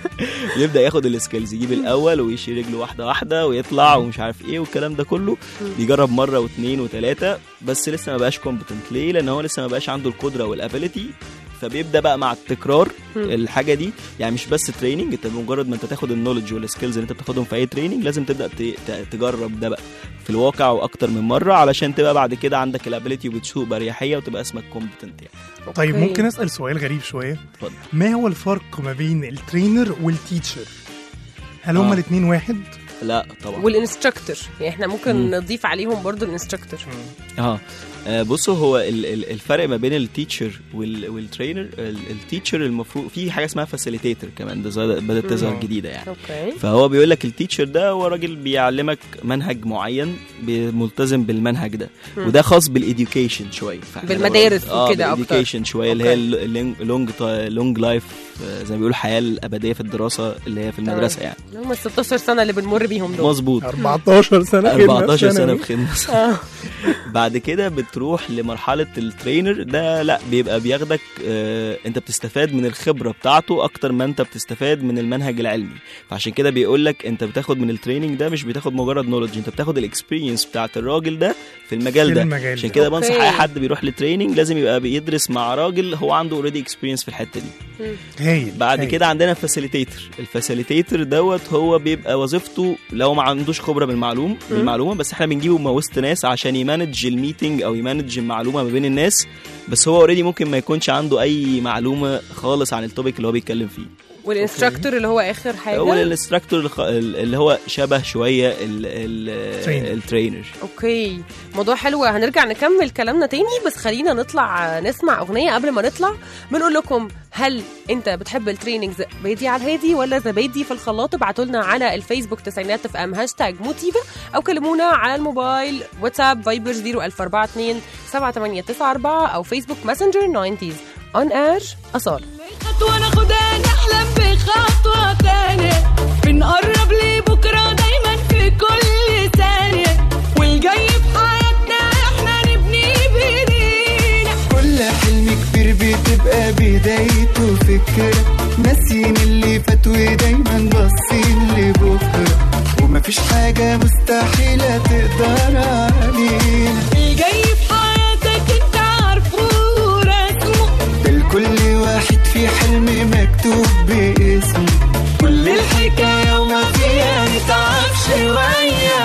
يبدا ياخد السكيلز يجيب الاول ويشيل رجله واحده واحده ويطلع ومش عارف ايه والكلام ده كله بيجرب مره واثنين وثلاثه بس لسه ما بقاش كومبتنت ليه لان هو لسه ما بقاش عنده القدره والابيليتي فبيبدا بقى مع التكرار الحاجه دي يعني مش بس تريننج انت بمجرد ما انت تاخد النولج والسكيلز اللي انت بتاخدهم في اي تريننج لازم تبدا ت- ت- تجرب ده بقى في الواقع واكتر من مره علشان تبقى بعد كده عندك الابيليتي وبتسوق باريحيه وتبقى اسمك كومبتنت يعني طيب أوكي. ممكن اسال سؤال غريب شويه اتفضل. ما هو الفرق ما بين الترينر والتيتشر هل هما آه. الاثنين واحد لا طبعا والانستراكتور يعني احنا ممكن مم. نضيف عليهم برضو الانستراكتور اه آه، بصوا هو ال- ال- الفرق ما بين التيتشر وال- والترينر ال- التيتشر المفروض في حاجه اسمها فاسيليتيتر كمان ده زاد- بدات تظهر مم. جديده يعني اوكي فهو بيقول لك التيتشر ده هو راجل بيعلمك منهج معين بي- ملتزم بالمنهج ده مم. وده خاص بالإديوكيشن شويه فإحنا بالمدارس لو- اه وكده أكتر. بالإديوكيشن شويه اللي هي أوكي. اللونج لونج لايف زي ما بيقولوا الحياه الابديه في الدراسه اللي هي في المدرسه يعني هم ال 16 سنه اللي بنمر بيهم دول مظبوط 14 سنه خدمة 14 سنه ثانوي. في خدمه آه. بعد كده بتروح لمرحله الترينر ده لا بيبقى بياخدك آه انت بتستفاد من الخبره بتاعته اكتر ما انت بتستفاد من المنهج العلمي فعشان كده بيقول لك انت بتاخد من التريننج ده مش بتاخد مجرد نولج انت بتاخد الاكسبيرينس بتاعت الراجل ده في المجال في ده المجال عشان ده. كده بنصح أوكي. اي حد بيروح لتريننج لازم يبقى بيدرس مع راجل هو عنده اوريدي اكسبيرينس في الحته دي هايل بعد هايل. كده عندنا فاسيليتيتر الفاسيليتيتر دوت هو بيبقى وظيفته لو ما عندوش خبره بالمعلوم بالمعلومه بس احنا بنجيبه من وسط ناس عشان يمانج الميتنج او يمانج المعلومه ما بين الناس بس هو اوريدي ممكن ما يكونش عنده اي معلومه خالص عن التوبيك اللي هو بيتكلم فيه والانستراكتور اللي هو اخر حاجه هو الانستراكتور الخ- اللي هو شبه شويه ال- ال- Trainer. الترينر اوكي موضوع حلو هنرجع نكمل كلامنا تاني بس خلينا نطلع نسمع اغنيه قبل ما نطلع بنقول لكم هل انت بتحب التريننج زبادي على الهادي ولا زبادي في الخلاط ابعتوا لنا على الفيسبوك تسعينات اف ام هاشتاج موتيفا او كلمونا على الموبايل واتساب فايبر 01042 7894 او فيسبوك ماسنجر 90s اون اير اصاله خطوة ناخدها نحلم بخطوة تانية بنقرب لبكرة دايما في كل ثانية والجاي في حياتنا احنا نبني بايدينا كل حلم كبير بتبقى بدايته فكرة ناسيين اللي فات ودايما باصين لبكرة ومفيش حاجة مستحيلة تقدر علينا الجاي في حياتك انت عارفه ورسمه ده لكل واحد في حلم مكتوب باسمه كل الحكاية وما فيها نتعب شوية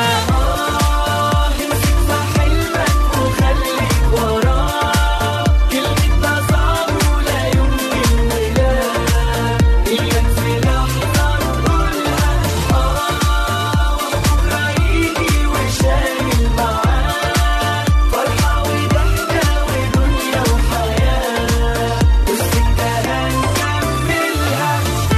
آه، امسك في حلمك وخليك وراه كلمة ده صعب ولا يمكن ولا إياك في لحظة نقولها آه وبكرة يجي وشايل معاه فرحة وضحكة ودنيا وحياة والسكة هنكملها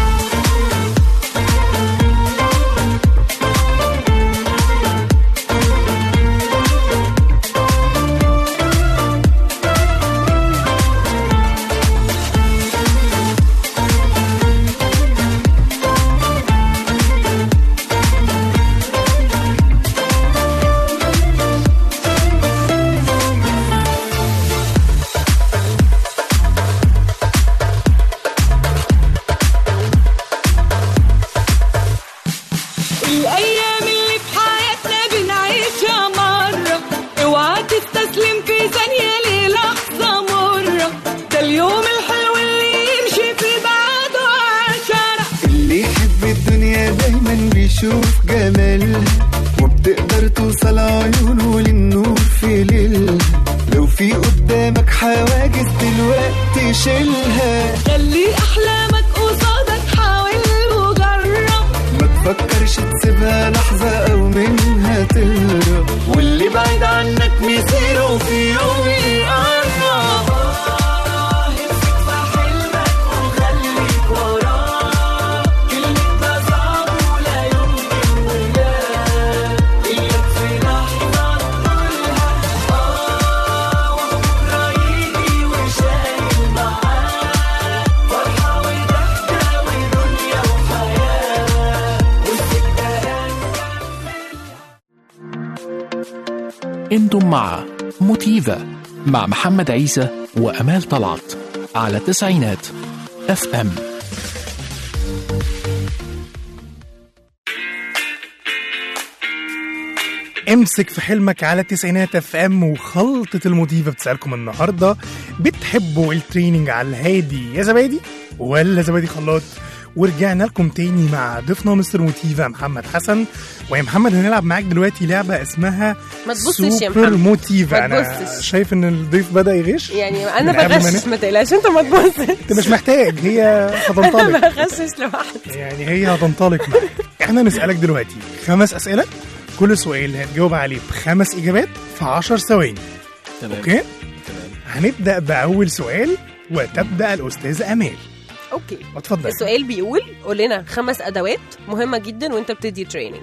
الأيام اللي في حياتنا بنعيشها مرة اوعى تستسلم في ثانية للحظة مرة ده اليوم الحلو اللي يمشي في بعده عشرة اللي يحب الدنيا دايما بيشوف جمالها وبتقدر توصل عيونه للنور في ليلها لو في قدامك حواجز دلوقتي شيلها خلي أحلامك قصادك حاول وجرب ما تفكرش تسيبها لحظة أو منها تهرب واللي بعيد عنك مصيره في يوم يقرب آه، امسك في حلمك وخليك وراه كلمة ده صعب ولا يمكن ولا إياك في لحظة تقولها آه وبكرة يجي وشايل معاه فرحة وضحكة ودنيا وحياة والسكة هنكملها انتم مع موتيفا مع محمد عيسى وامال طلعت على تسعينات اف ام امسك في حلمك على التسعينات اف ام وخلطة الموتيفا بتسألكم النهاردة بتحبوا التريننج على الهادي يا زبادي ولا زبادي خلاط ورجعنا لكم تاني مع ضيفنا مستر موتيفا محمد حسن ويا محمد هنلعب معاك دلوقتي لعبة اسمها ما تبصش يا سوبر محمد موتيفا ما انا تبصش. شايف ان الضيف بدأ يغش يعني انا من قبل ما بغشش ن- ما تقلقش انت ما تبصش انت مش محتاج هي انا هتنطلق بغشش لوحدي يعني هي هتنطلق معاك احنا نسألك دلوقتي خمس أسئلة كل سؤال هتجاوب عليه بخمس إجابات في 10 ثواني تمام اوكي هنبدأ بأول سؤال وتبدأ الأستاذة أمال اوكي اتفضل السؤال بيقول قول لنا خمس ادوات مهمه جدا وانت بتدي تريننج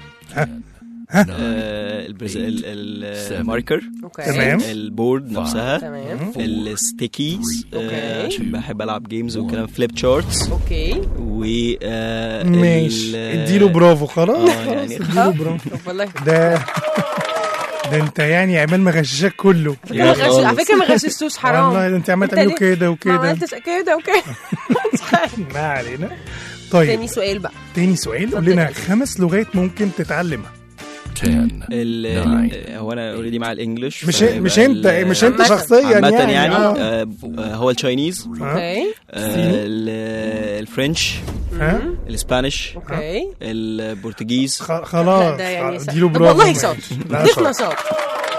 آه، البرز- ال- ال- الماركر اوكي تمام. البورد نفسها تمام الستيكيز آه، أوكي. عشان بحب العب جيمز وكلام فليب شارتس اوكي و آه، ماشي ال- اديله برافو خلاص آه، خلاص يعني اديله برافو طب والله ده ده انت يعني عمال مغششك كله أنت ما غش- على فكره ما غششتوش حرام والله ده انت عمال أنت تعمله ليه؟ كده ما وكده عملتش كده وكده ما علينا طيب تاني سؤال بقى تاني سؤال قول لنا خمس لغات ممكن تتعلمها 10 ال- ال- هو انا اوريدي مع الانجليش مش فيبقى مش انت ال- مش انت عامة. شخصيا عامة يعني, يعني آه. آه، آه، هو التشاينيز آه. اوكي آه، ال- الفرنش ها الاسبانيش اوكي البرتغيز خ- خلاص ده يعني خلاص، سا- اديله طب برافو والله ماشي. شاطر لا، ضيفنا شاطر. شاطر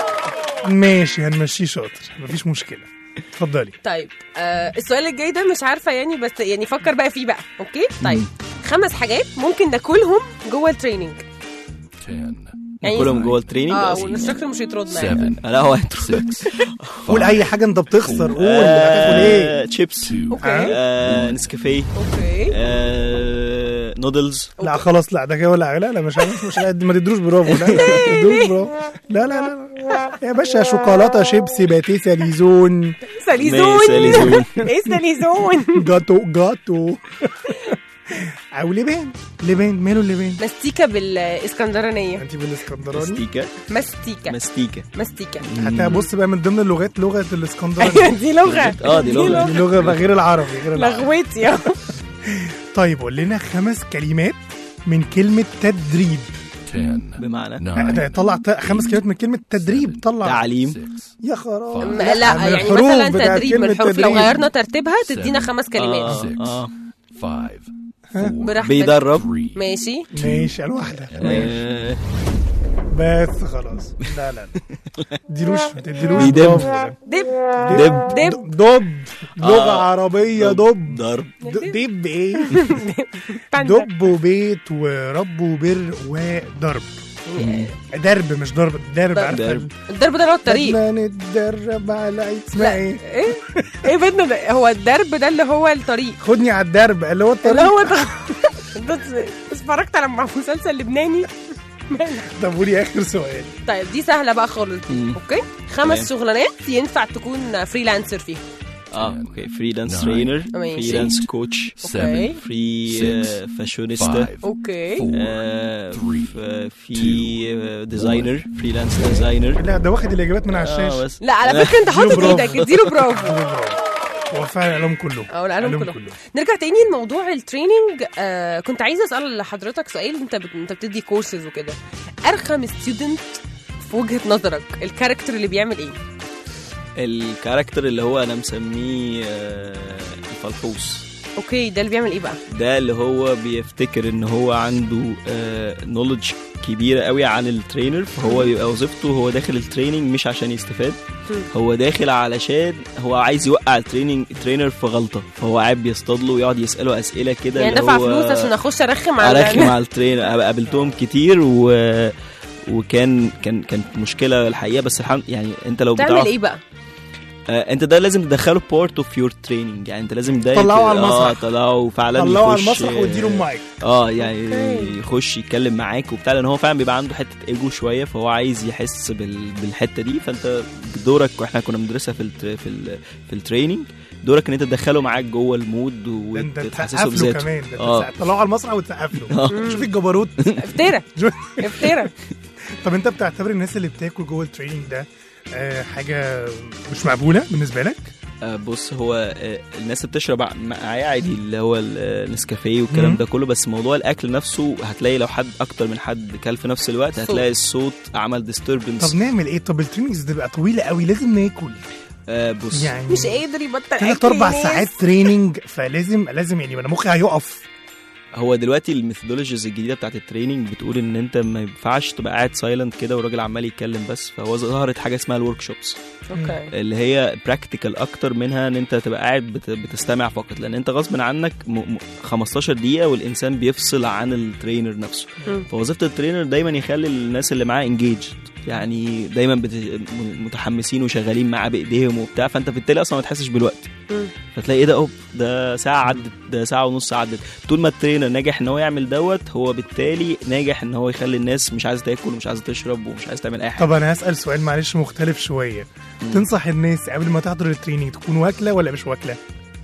ماشي هنمشيه شاطر مفيش مشكله اتفضلي طيب آه السؤال الجاي ده مش عارفه يعني بس يعني فكر بقى فيه بقى اوكي طيب خمس حاجات ممكن ناكلهم جوه التريننج 10 يعني كلهم جوه التريننج اه أصلاً. والانستراكتور مش هيترد معايا 7 لا هو 6 قول اي حاجه انت بتخسر قول هتاكل ايه آه، تشيبس 2 اوكي آه، نسكافيه اوكي آه، نودلز لا خلاص لا ده كده ولا لا لا مش عارف مش عارف ما تدروش برافو لا لا ما تدروش برافو لا لا لا يا باشا شوكولاته شيبسي باتيه ساليزون ساليزون ساليزون. ايه ساليزون جاتو جاتو او لبان لبان ماله اللبان مستيكه بالاسكندرانيه انت بالاسكندراني مستيكا مستيكه مستيكا مستيكه حتى بص بقى من ضمن اللغات لغه ايوه الاسكندراني دي لغه اه دي لغه دي لغه بقى غير العربي غير العربي لغوتي اه طيب قول لنا خمس كلمات من كلمه تدريب 10 بمعنى 9 طلع ت- خمس كلمات من كلمه تدريب طلع تعليم 6 يا خراب م- لا يعني الحروف مثلا بتاعت تدريب من كلمة الحروف لو تدريب. غيرنا ترتيبها تدينا خمس كلمات اه اه 5 4 براحتك بيدرب 3 ماشي ماشي الواحده آه، بس خلاص لا لا لا تديلوش تديلوش بيدب. برافو ده. دب دب دب دب لغه آه. عربيه دب ضرب د- دب ايه باندا. دب وبيت ورب وبر ودرب درب مش ضرب درب درب. عارفه درب. الدرب ده اللي هو الطريق بدنا نتدرب على اسمها لا ايه ايه ايه بدنا ده هو الدرب ده اللي هو الطريق خدني على الدرب اللي هو اللي الطريق هو ده بس- اتفرجت على مسلسل لبناني طب قولي اخر سؤال طيب دي سهله بقى خالص دي. مم. اوكي خمس تمام. شغلانات ينفع تكون فريلانسر فيها اه اوكي فريلانس نعم. ترينر ماشي. فريلانس كوتش 7 اوكي فري Six. فاشونيستا 5 اوكي 4 آه، Three. ف- في ديزاينر فريلانس ديزاينر لا ده واخد الاجابات من على الشاشه بس لا على فكره انت اديله حاطط برافو. ايدك اديله برافو هو فعلا عليهم كله اه العالم كله نرجع تاني لموضوع التريننج آه كنت عايزه اسال لحضرتك سؤال انت بت... انت بتدي كورسز وكده ارخم ستودنت في وجهه نظرك الكاركتر اللي بيعمل ايه الكاركتر اللي هو انا مسميه آه، الفلحوص اوكي ده اللي بيعمل ايه بقى ده اللي هو بيفتكر ان هو عنده نولج كبيره قوي عن الترينر فهو بيبقى وظيفته هو داخل التريننج مش عشان يستفاد هو داخل علشان هو عايز يوقع التريننج الترينر في غلطه فهو قاعد بيصطاد له ويقعد يساله اسئله كده يعني اللي دفع هو فلوس عشان اخش ارخم على ارخم على الترينر قابلتهم كتير و وكان كان كانت مشكله الحقيقه بس الحمد يعني انت لو تعمل بتعرف ايه بقى آه انت ده لازم تدخله بارت اوف يور تريننج يعني انت لازم ده طلعه على اه المسرح. طلعه فعلا طلعه على يخش- المسرح واديله المايك اه يعني أوكي. يخش يتكلم معاك وبتاع لان هو فعلا بيبقى عنده حته ايجو شويه فهو عايز يحس بال... بالحته دي فانت دورك واحنا كنا بندرسها في ال... في ال... في التريننج دورك ان انت تدخله معاك جوه المود ده انت وتحسسه تسقف له بذاته كمان ده اه انت طلعه على المسرح وتسقف له شوف الجبروت افترى افترى طب انت بتعتبر الناس اللي بتاكل جوه التريننج ده آه، حاجه مش مقبوله بالنسبه لك آه، بص هو آه، الناس اللي بتشرب ع- معايا عادي اللي هو ال- النسكافيه والكلام مم. ده كله بس موضوع الاكل نفسه هتلاقي لو حد اكتر من حد كل في نفس الوقت صوت. هتلاقي الصوت عمل ديستربنس طب نعمل ايه طب التريننجز تبقى طويله قوي لازم ناكل بص يعني مش قادر يبطل ثلاث أكل اربع يا ناس. ساعات تريننج فلازم لازم يعني انا مخي هيقف هو دلوقتي الميثودولوجيز الجديده بتاعت التريننج بتقول ان انت ما ينفعش تبقى قاعد سايلنت كده والراجل عمال يتكلم بس فهو ظهرت حاجه اسمها الورك شوبس اوكي اللي هي براكتيكال اكتر منها ان انت تبقى قاعد بت- بتستمع فقط لان انت غصب عنك م- م- 15 دقيقه والانسان بيفصل عن الترينر نفسه مم. فوظيفه الترينر دايما يخلي الناس اللي معاه انجيج يعني دايما بت... م- متحمسين وشغالين معاه بايديهم وبتاع فانت بالتالي اصلا ما تحسش بالوقت مم. فتلاقي ايه ده اوب ده ساعه عدت ده ساعه ونص عدت طول ما الترينر ناجح ان هو يعمل دوت هو بالتالي ناجح ان هو يخلي الناس مش عايزه تاكل ومش عايزه تشرب ومش عايزه تعمل اي حاجه طب انا هسال سؤال معلش مختلف شويه تنصح الناس قبل ما تحضر التريننج تكون واكله ولا مش واكله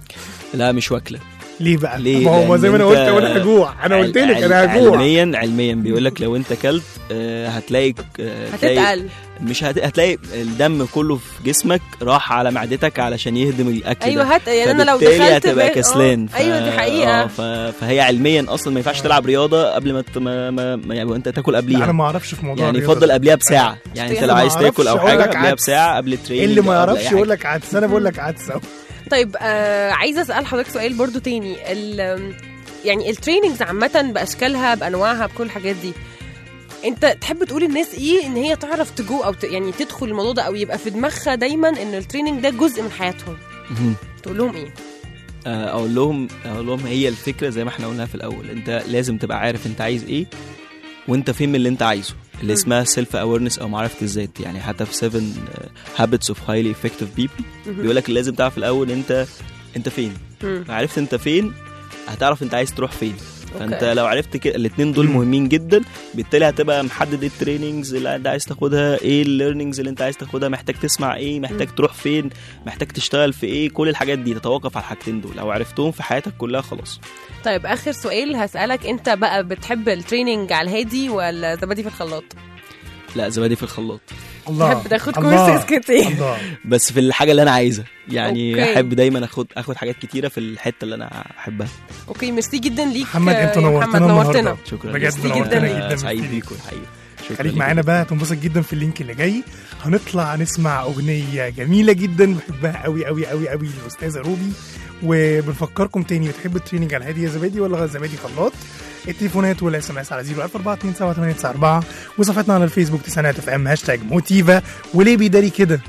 لا مش واكله ليه بقى ليه؟ ما هو لأن زي ما انا أنت- قلت وانا هجوع انا قلت لك عل- انا هجوع علميا علميا بيقول لك لو انت كلت آه، هتلاقي آه، هتلاقي- هتتقل مش هت... هتلاقي الدم كله في جسمك راح على معدتك علشان يهدم الاكل ايوه ده. هات يعني انا لو فبالتالي دخلت هتبقى بقى- كسلان آه، ايوه دي حقيقه آه ف... فهي علميا اصلا ما ينفعش تلعب رياضه قبل ما ت... ما... ما... ما يعني انت تاكل لا، قبليها انا ما اعرفش في موضوع يعني الرياضة يفضل ده. قبلها بساعه يعني انت اللي لو ما عايز أعرفش تاكل او أقول حاجه لك قبلها عدس. بساعه قبل التريننج اللي ما أو قبل يعرفش أي يقول حاجة. لك عدس انا بقول لك عدس أهو. طيب آه عايزه اسال حضرتك سؤال برضو تاني ال يعني التريننجز عامه باشكالها بانواعها بكل الحاجات دي انت تحب تقول الناس ايه ان هي تعرف تجو او ت... يعني تدخل الموضوع ده او يبقى في دماغها دايما ان التريننج ده جزء من حياتهم مهم. تقول لهم ايه آه، اقول لهم اقول لهم هي الفكره زي ما احنا قلناها في الاول انت لازم تبقى عارف انت عايز ايه وانت فين من اللي انت عايزه اللي مم. اسمها سيلف اويرنس او معرفه الذات يعني حتى في 7 هابتس اوف هايلي افكتيف بيبل بيقول لك لازم تعرف الاول انت انت فين مم. عرفت انت فين هتعرف انت عايز تروح فين فانت أوكي. لو عرفت كده الاثنين دول مم. مهمين جدا بالتالي هتبقى محدد ايه التريننجز اللي انت عايز تاخدها ايه الليرنينجز اللي انت عايز تاخدها محتاج تسمع ايه محتاج مم. تروح فين محتاج تشتغل في ايه كل الحاجات دي تتوقف على الحاجتين دول لو عرفتهم في حياتك كلها خلاص طيب اخر سؤال هسالك انت بقى بتحب التريننج على الهادي ولا زبادي في الخلاط لا زبادي في الخلاط الله تحب تاخد الله. كورسز كتير الله بس في الحاجه اللي انا عايزها يعني أوكي. احب دايما اخد اخد حاجات كتيره في الحته اللي انا احبها اوكي ميرسي جدا ليك محمد آه، انت يا نورتنا محمد نورتنا النهارده شكرا بجد ميرسي نورتنا جدا. جدا سعيد ميرسي بيكم الحقيقه شكرا خليك ليكم. معانا بقى هتنبسط جدا في اللينك اللي جاي هنطلع نسمع اغنيه جميله جدا بحبها قوي قوي قوي قوي الاستاذه روبي وبنفكركم تاني بتحب التريننج على الهادي يا زبادي ولا زبادي خلاط التليفونات والاس ام اس على 014278994 وصفحتنا على الفيسبوك تسعينات اف ام هاشتاج موتيفا وليه بيداري كده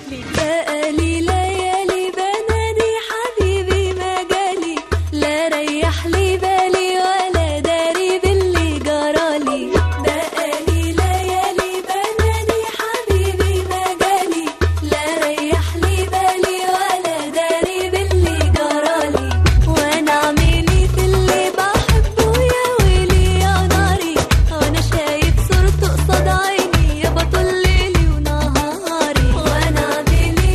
بقالي ليالي بنادي حبيبي ما جالي لا ريح لي بالي ولا داري باللي جرالي بقالي ليالي بنادي حبيبي ما جالي لا ريح لي بالي ولا داري باللي جرالي وانا اعملي في اللي بحبه يا ويلي يا ناري وانا شايف صورته قصاد عيني يا بطل ليلي ونهاري وانا اعملي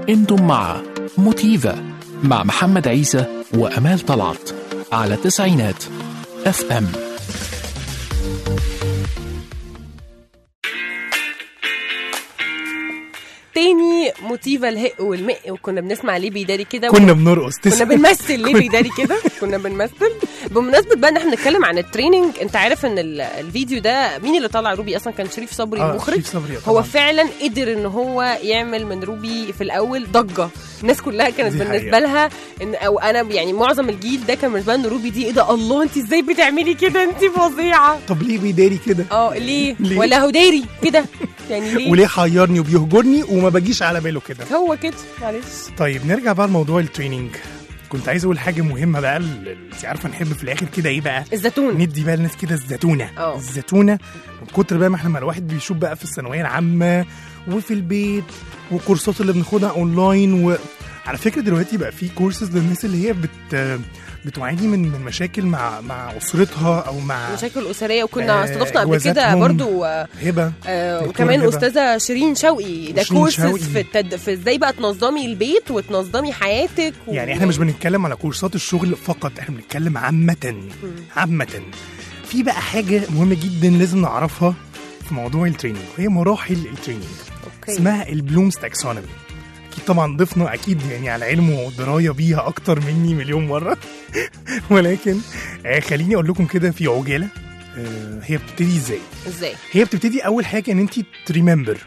انتم مع موتيفا مع محمد عيسى وأمال طلعت على تسعينات اف ام تاني موتيفا الهق والمق وكنا بنسمع ليه بيداري كده كنا بنرقص كنا تسمع. بنمثل ليه كنا- بيداري كده كنا بنمثل بمناسبه بقى ان احنا بنتكلم عن التريننج انت عارف ان ال- الفيديو ده مين اللي طلع روبي اصلا كان شريف صبري آه، المخرج شريف صبري هو طبعاً. فعلا قدر ان هو يعمل من روبي في الاول ضجه الناس كلها كانت دي بالنسبه حقيقة. لها ان او انا يعني معظم الجيل ده كان بالنسبه لنا روبي دي ايه ده الله انت ازاي بتعملي كده انت فظيعه طب ليه بيداري كده اه ليه ليه؟ ولا هو داري كده يعني ليه وليه حيرني وبيهجرني وما باجيش على باله كده هو كده معلش طيب نرجع بقى لموضوع التريننج كنت عايز اقول حاجه مهمه بقى ال- ال- انت عارفه نحب في الاخر كده ايه بقى الزيتون ندي بقى للناس كده الزيتونه اه. الزيتونه من كتر بقى ما احنا ما الواحد بيشوف بقى في الثانويه العامه وفي البيت وكورسات اللي بناخدها اونلاين وعلى فكره دلوقتي بقى في كورسز للناس اللي هي بت بتعاني من من مشاكل مع مع اسرتها او مع مشاكل اسريه وكنا آه، استضفنا قبل كده جوازاتهم. برضو آه، هبه آه دكتور وكمان هبة. استاذه شيرين شوقي ده شيرين كورسز شوقي. في التد... في ازاي بقى تنظمي البيت وتنظمي حياتك و... يعني احنا مش بنتكلم على كورسات الشغل فقط احنا بنتكلم عامة عامة في بقى حاجة مهمة جدا لازم نعرفها في موضوع التريننج وهي مراحل التريننج أوكي. اسمها البلومز تاكسونومي اكيد طبعا ضفنا اكيد يعني على علم ودرايه بيها اكتر مني مليون مره ولكن آه خليني اقول لكم كده في عجاله آه هي بتبتدي ازاي ازاي هي بتبتدي اول حاجه ان انت تريمبر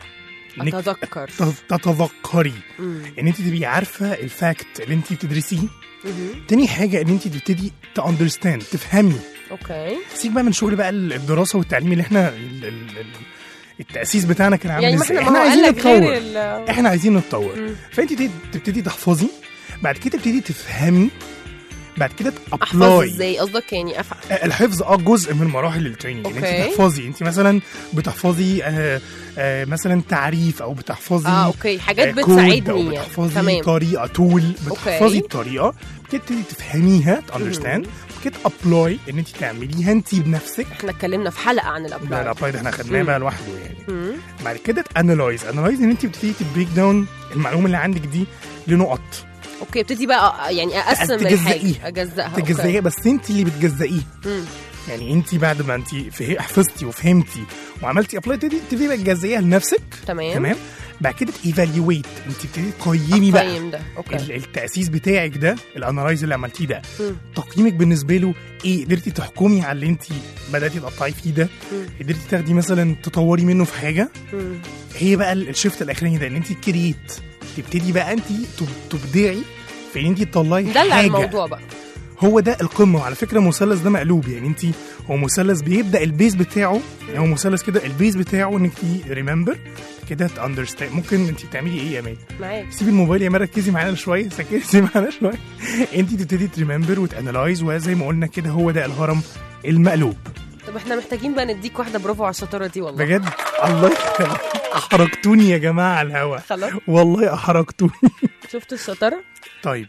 اتذكر تتذكري مم. ان انت تبقي عارفه الفاكت اللي انت بتدرسيه مهم. تاني حاجه ان انت تبتدي تاندرستاند تفهمي اوكي سيبك بقى من شغل بقى الدراسه والتعليم اللي احنا ال- ال- ال- التاسيس بتاعنا كان عامل يعني ما ازاي احنا ما هو عايزين قال لك غير نتطور ال- احنا عايزين نتطور مم. فانت تبتدي- تبتدي تحفظي بعد كده تبتدي تفهمي بعد كده احفظ تابلاي ازاي قصدك يعني افهم الحفظ اه جزء من مراحل التريننج ان انت أوكي. تحفظي انت مثلا بتحفظي آه آه مثلا تعريف او بتحفظي اه اوكي حاجات آه، كود او بتساعدني بتحفظي تمام طريقه تول بتحفظي أوكي. الطريقه بتبتدي تفهميها تاندرستاند كده ابلاي ان انت تعمليها انت بنفسك احنا اتكلمنا في حلقه عن لا الابلاي الابلاي ده احنا خدناه مم. بقى لوحده يعني مم. بعد كده تانلايز انلايز ان انت بتبتدي تبريك داون المعلومه اللي عندك دي لنقط اوكي ابتدي بقى يعني اقسم الحاجه تجزئيه. اجزئها أوكي. تجزئيه بس انت اللي بتجزئيه مم. يعني انت بعد ما انت فه- حفظتي وفهمتي وعملتي ابلاي تبتدي تبتدي بقى تجزئيها لنفسك تمام تمام بعد كده ايفالويت انت بتبتدي تقيمي بقى أقيم ده اوكي ال- التاسيس بتاعك ده الانالايز اللي عملتيه ده مم. تقييمك بالنسبه له ايه قدرتي تحكمي على اللي انت بداتي تقطعي فيه ده مم. قدرتي تاخدي مثلا تطوري منه في حاجه مم. هي بقى ال- الشيفت الاخراني ده ان انت كرييت تبتدي بقى انت تب- تبدعي في ان انت تطلعي دلع حاجه الموضوع بقى هو ده القمه وعلى فكره المثلث ده مقلوب يعني انت هو مثلث بيبدا البيز بتاعه يعني هو مثلث كده البيز بتاعه انك ريمبر كده تاندرستاند ممكن انت تعملي ايه يا مان معاك سيبي الموبايل يا مان ركزي معانا شويه ركزي معانا شويه انت تبتدي تريمبر وتانلايز وزي ما قلنا كده هو ده الهرم المقلوب طب احنا محتاجين بقى نديك واحده برافو على الشطاره دي والله بجد الله يخليك احرجتوني يا جماعه على الهوا خلاص والله احرجتوني شفتوا الشطاره طيب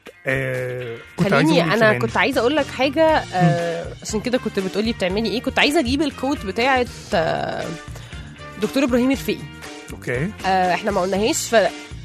آه كنت عايز خليني أقول إيه انا كمان؟ كنت عايزه اقول لك حاجه آه عشان كده كنت بتقولي بتعملي ايه كنت عايزه اجيب الكوت بتاعه آه دكتور ابراهيم الفقي اوكي آه احنا ما قلناهاش ف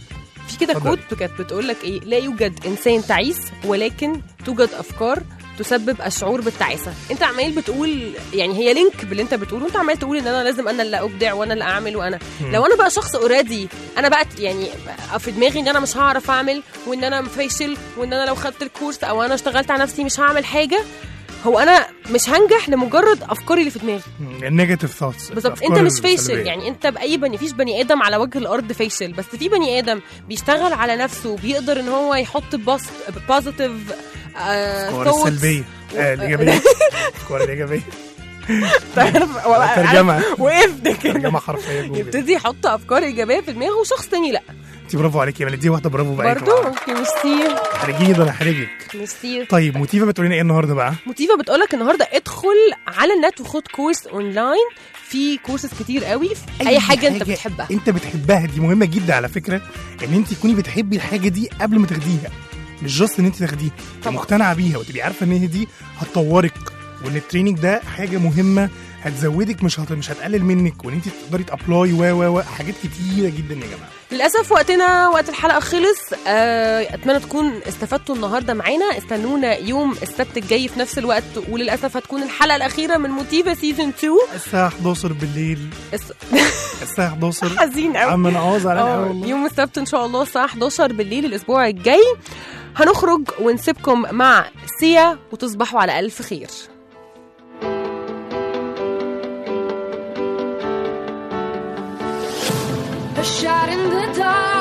في كده اتفضل. كوت كانت بتقول لك ايه لا يوجد انسان تعيس ولكن توجد افكار تسبب الشعور بالتعاسه انت عمال بتقول يعني هي لينك باللي انت بتقوله انت عمال تقول ان انا لازم انا اللي ابدع وانا اللي اعمل وانا مم. لو انا بقى شخص اوريدي انا بقى يعني في دماغي ان انا مش هعرف اعمل وان انا فاشل وان انا لو خدت الكورس او انا اشتغلت على نفسي مش هعمل حاجه هو انا مش هنجح لمجرد افكاري اللي في دماغي النيجاتيف ثوتس بالظبط انت مش فاشل يعني انت باي بني فيش بني ادم على وجه الارض فاشل بس في بني ادم بيشتغل على نفسه بيقدر ان هو يحط بوزيتيف الافكار السلبيه آه الايجابيه الافكار الايجابيه ترجمه وقفت كده ترجمه حرفيه جوجل يبتدي يحط افكار ايجابيه في دماغه وشخص تاني لا انت برافو عليك يا مان دي واحده برافو بقى برضه اوكي ميرسي احرجيني ده انا احرجك ميرسي طيب موتيفا بتقول لنا ايه النهارده بقى موتيفا بتقولك النهارده ادخل على النت وخد كورس اونلاين في كورسز كتير قوي في اي حاجه انت بتحبها انت بتحبها دي مهمه جدا على فكره ان انت تكوني بتحبي الحاجه دي قبل ما تاخديها مش جاست ان انت تاخديها تبقي طبعا. مقتنعه بيها وتبقي عارفه ان هي دي هتطورك وان التريننج ده حاجه مهمه هتزودك مش هت... مش هتقلل منك وان انت تقدري تابلاي و و و حاجات كتيره جدا يا جماعه للاسف وقتنا وقت الحلقه خلص آه، اتمنى تكون استفدتوا النهارده معانا استنونا يوم السبت الجاي في نفس الوقت وللاسف هتكون الحلقه الاخيره من موتيفا سيزون 2 الساعه 11 بالليل الس- الساعه 11 حزين قوي عم انا عاوز على آه، والله يوم السبت ان شاء الله الساعه 11 بالليل الاسبوع الجاي هنخرج ونسيبكم مع سيا وتصبحوا على الف خير A shot in the dark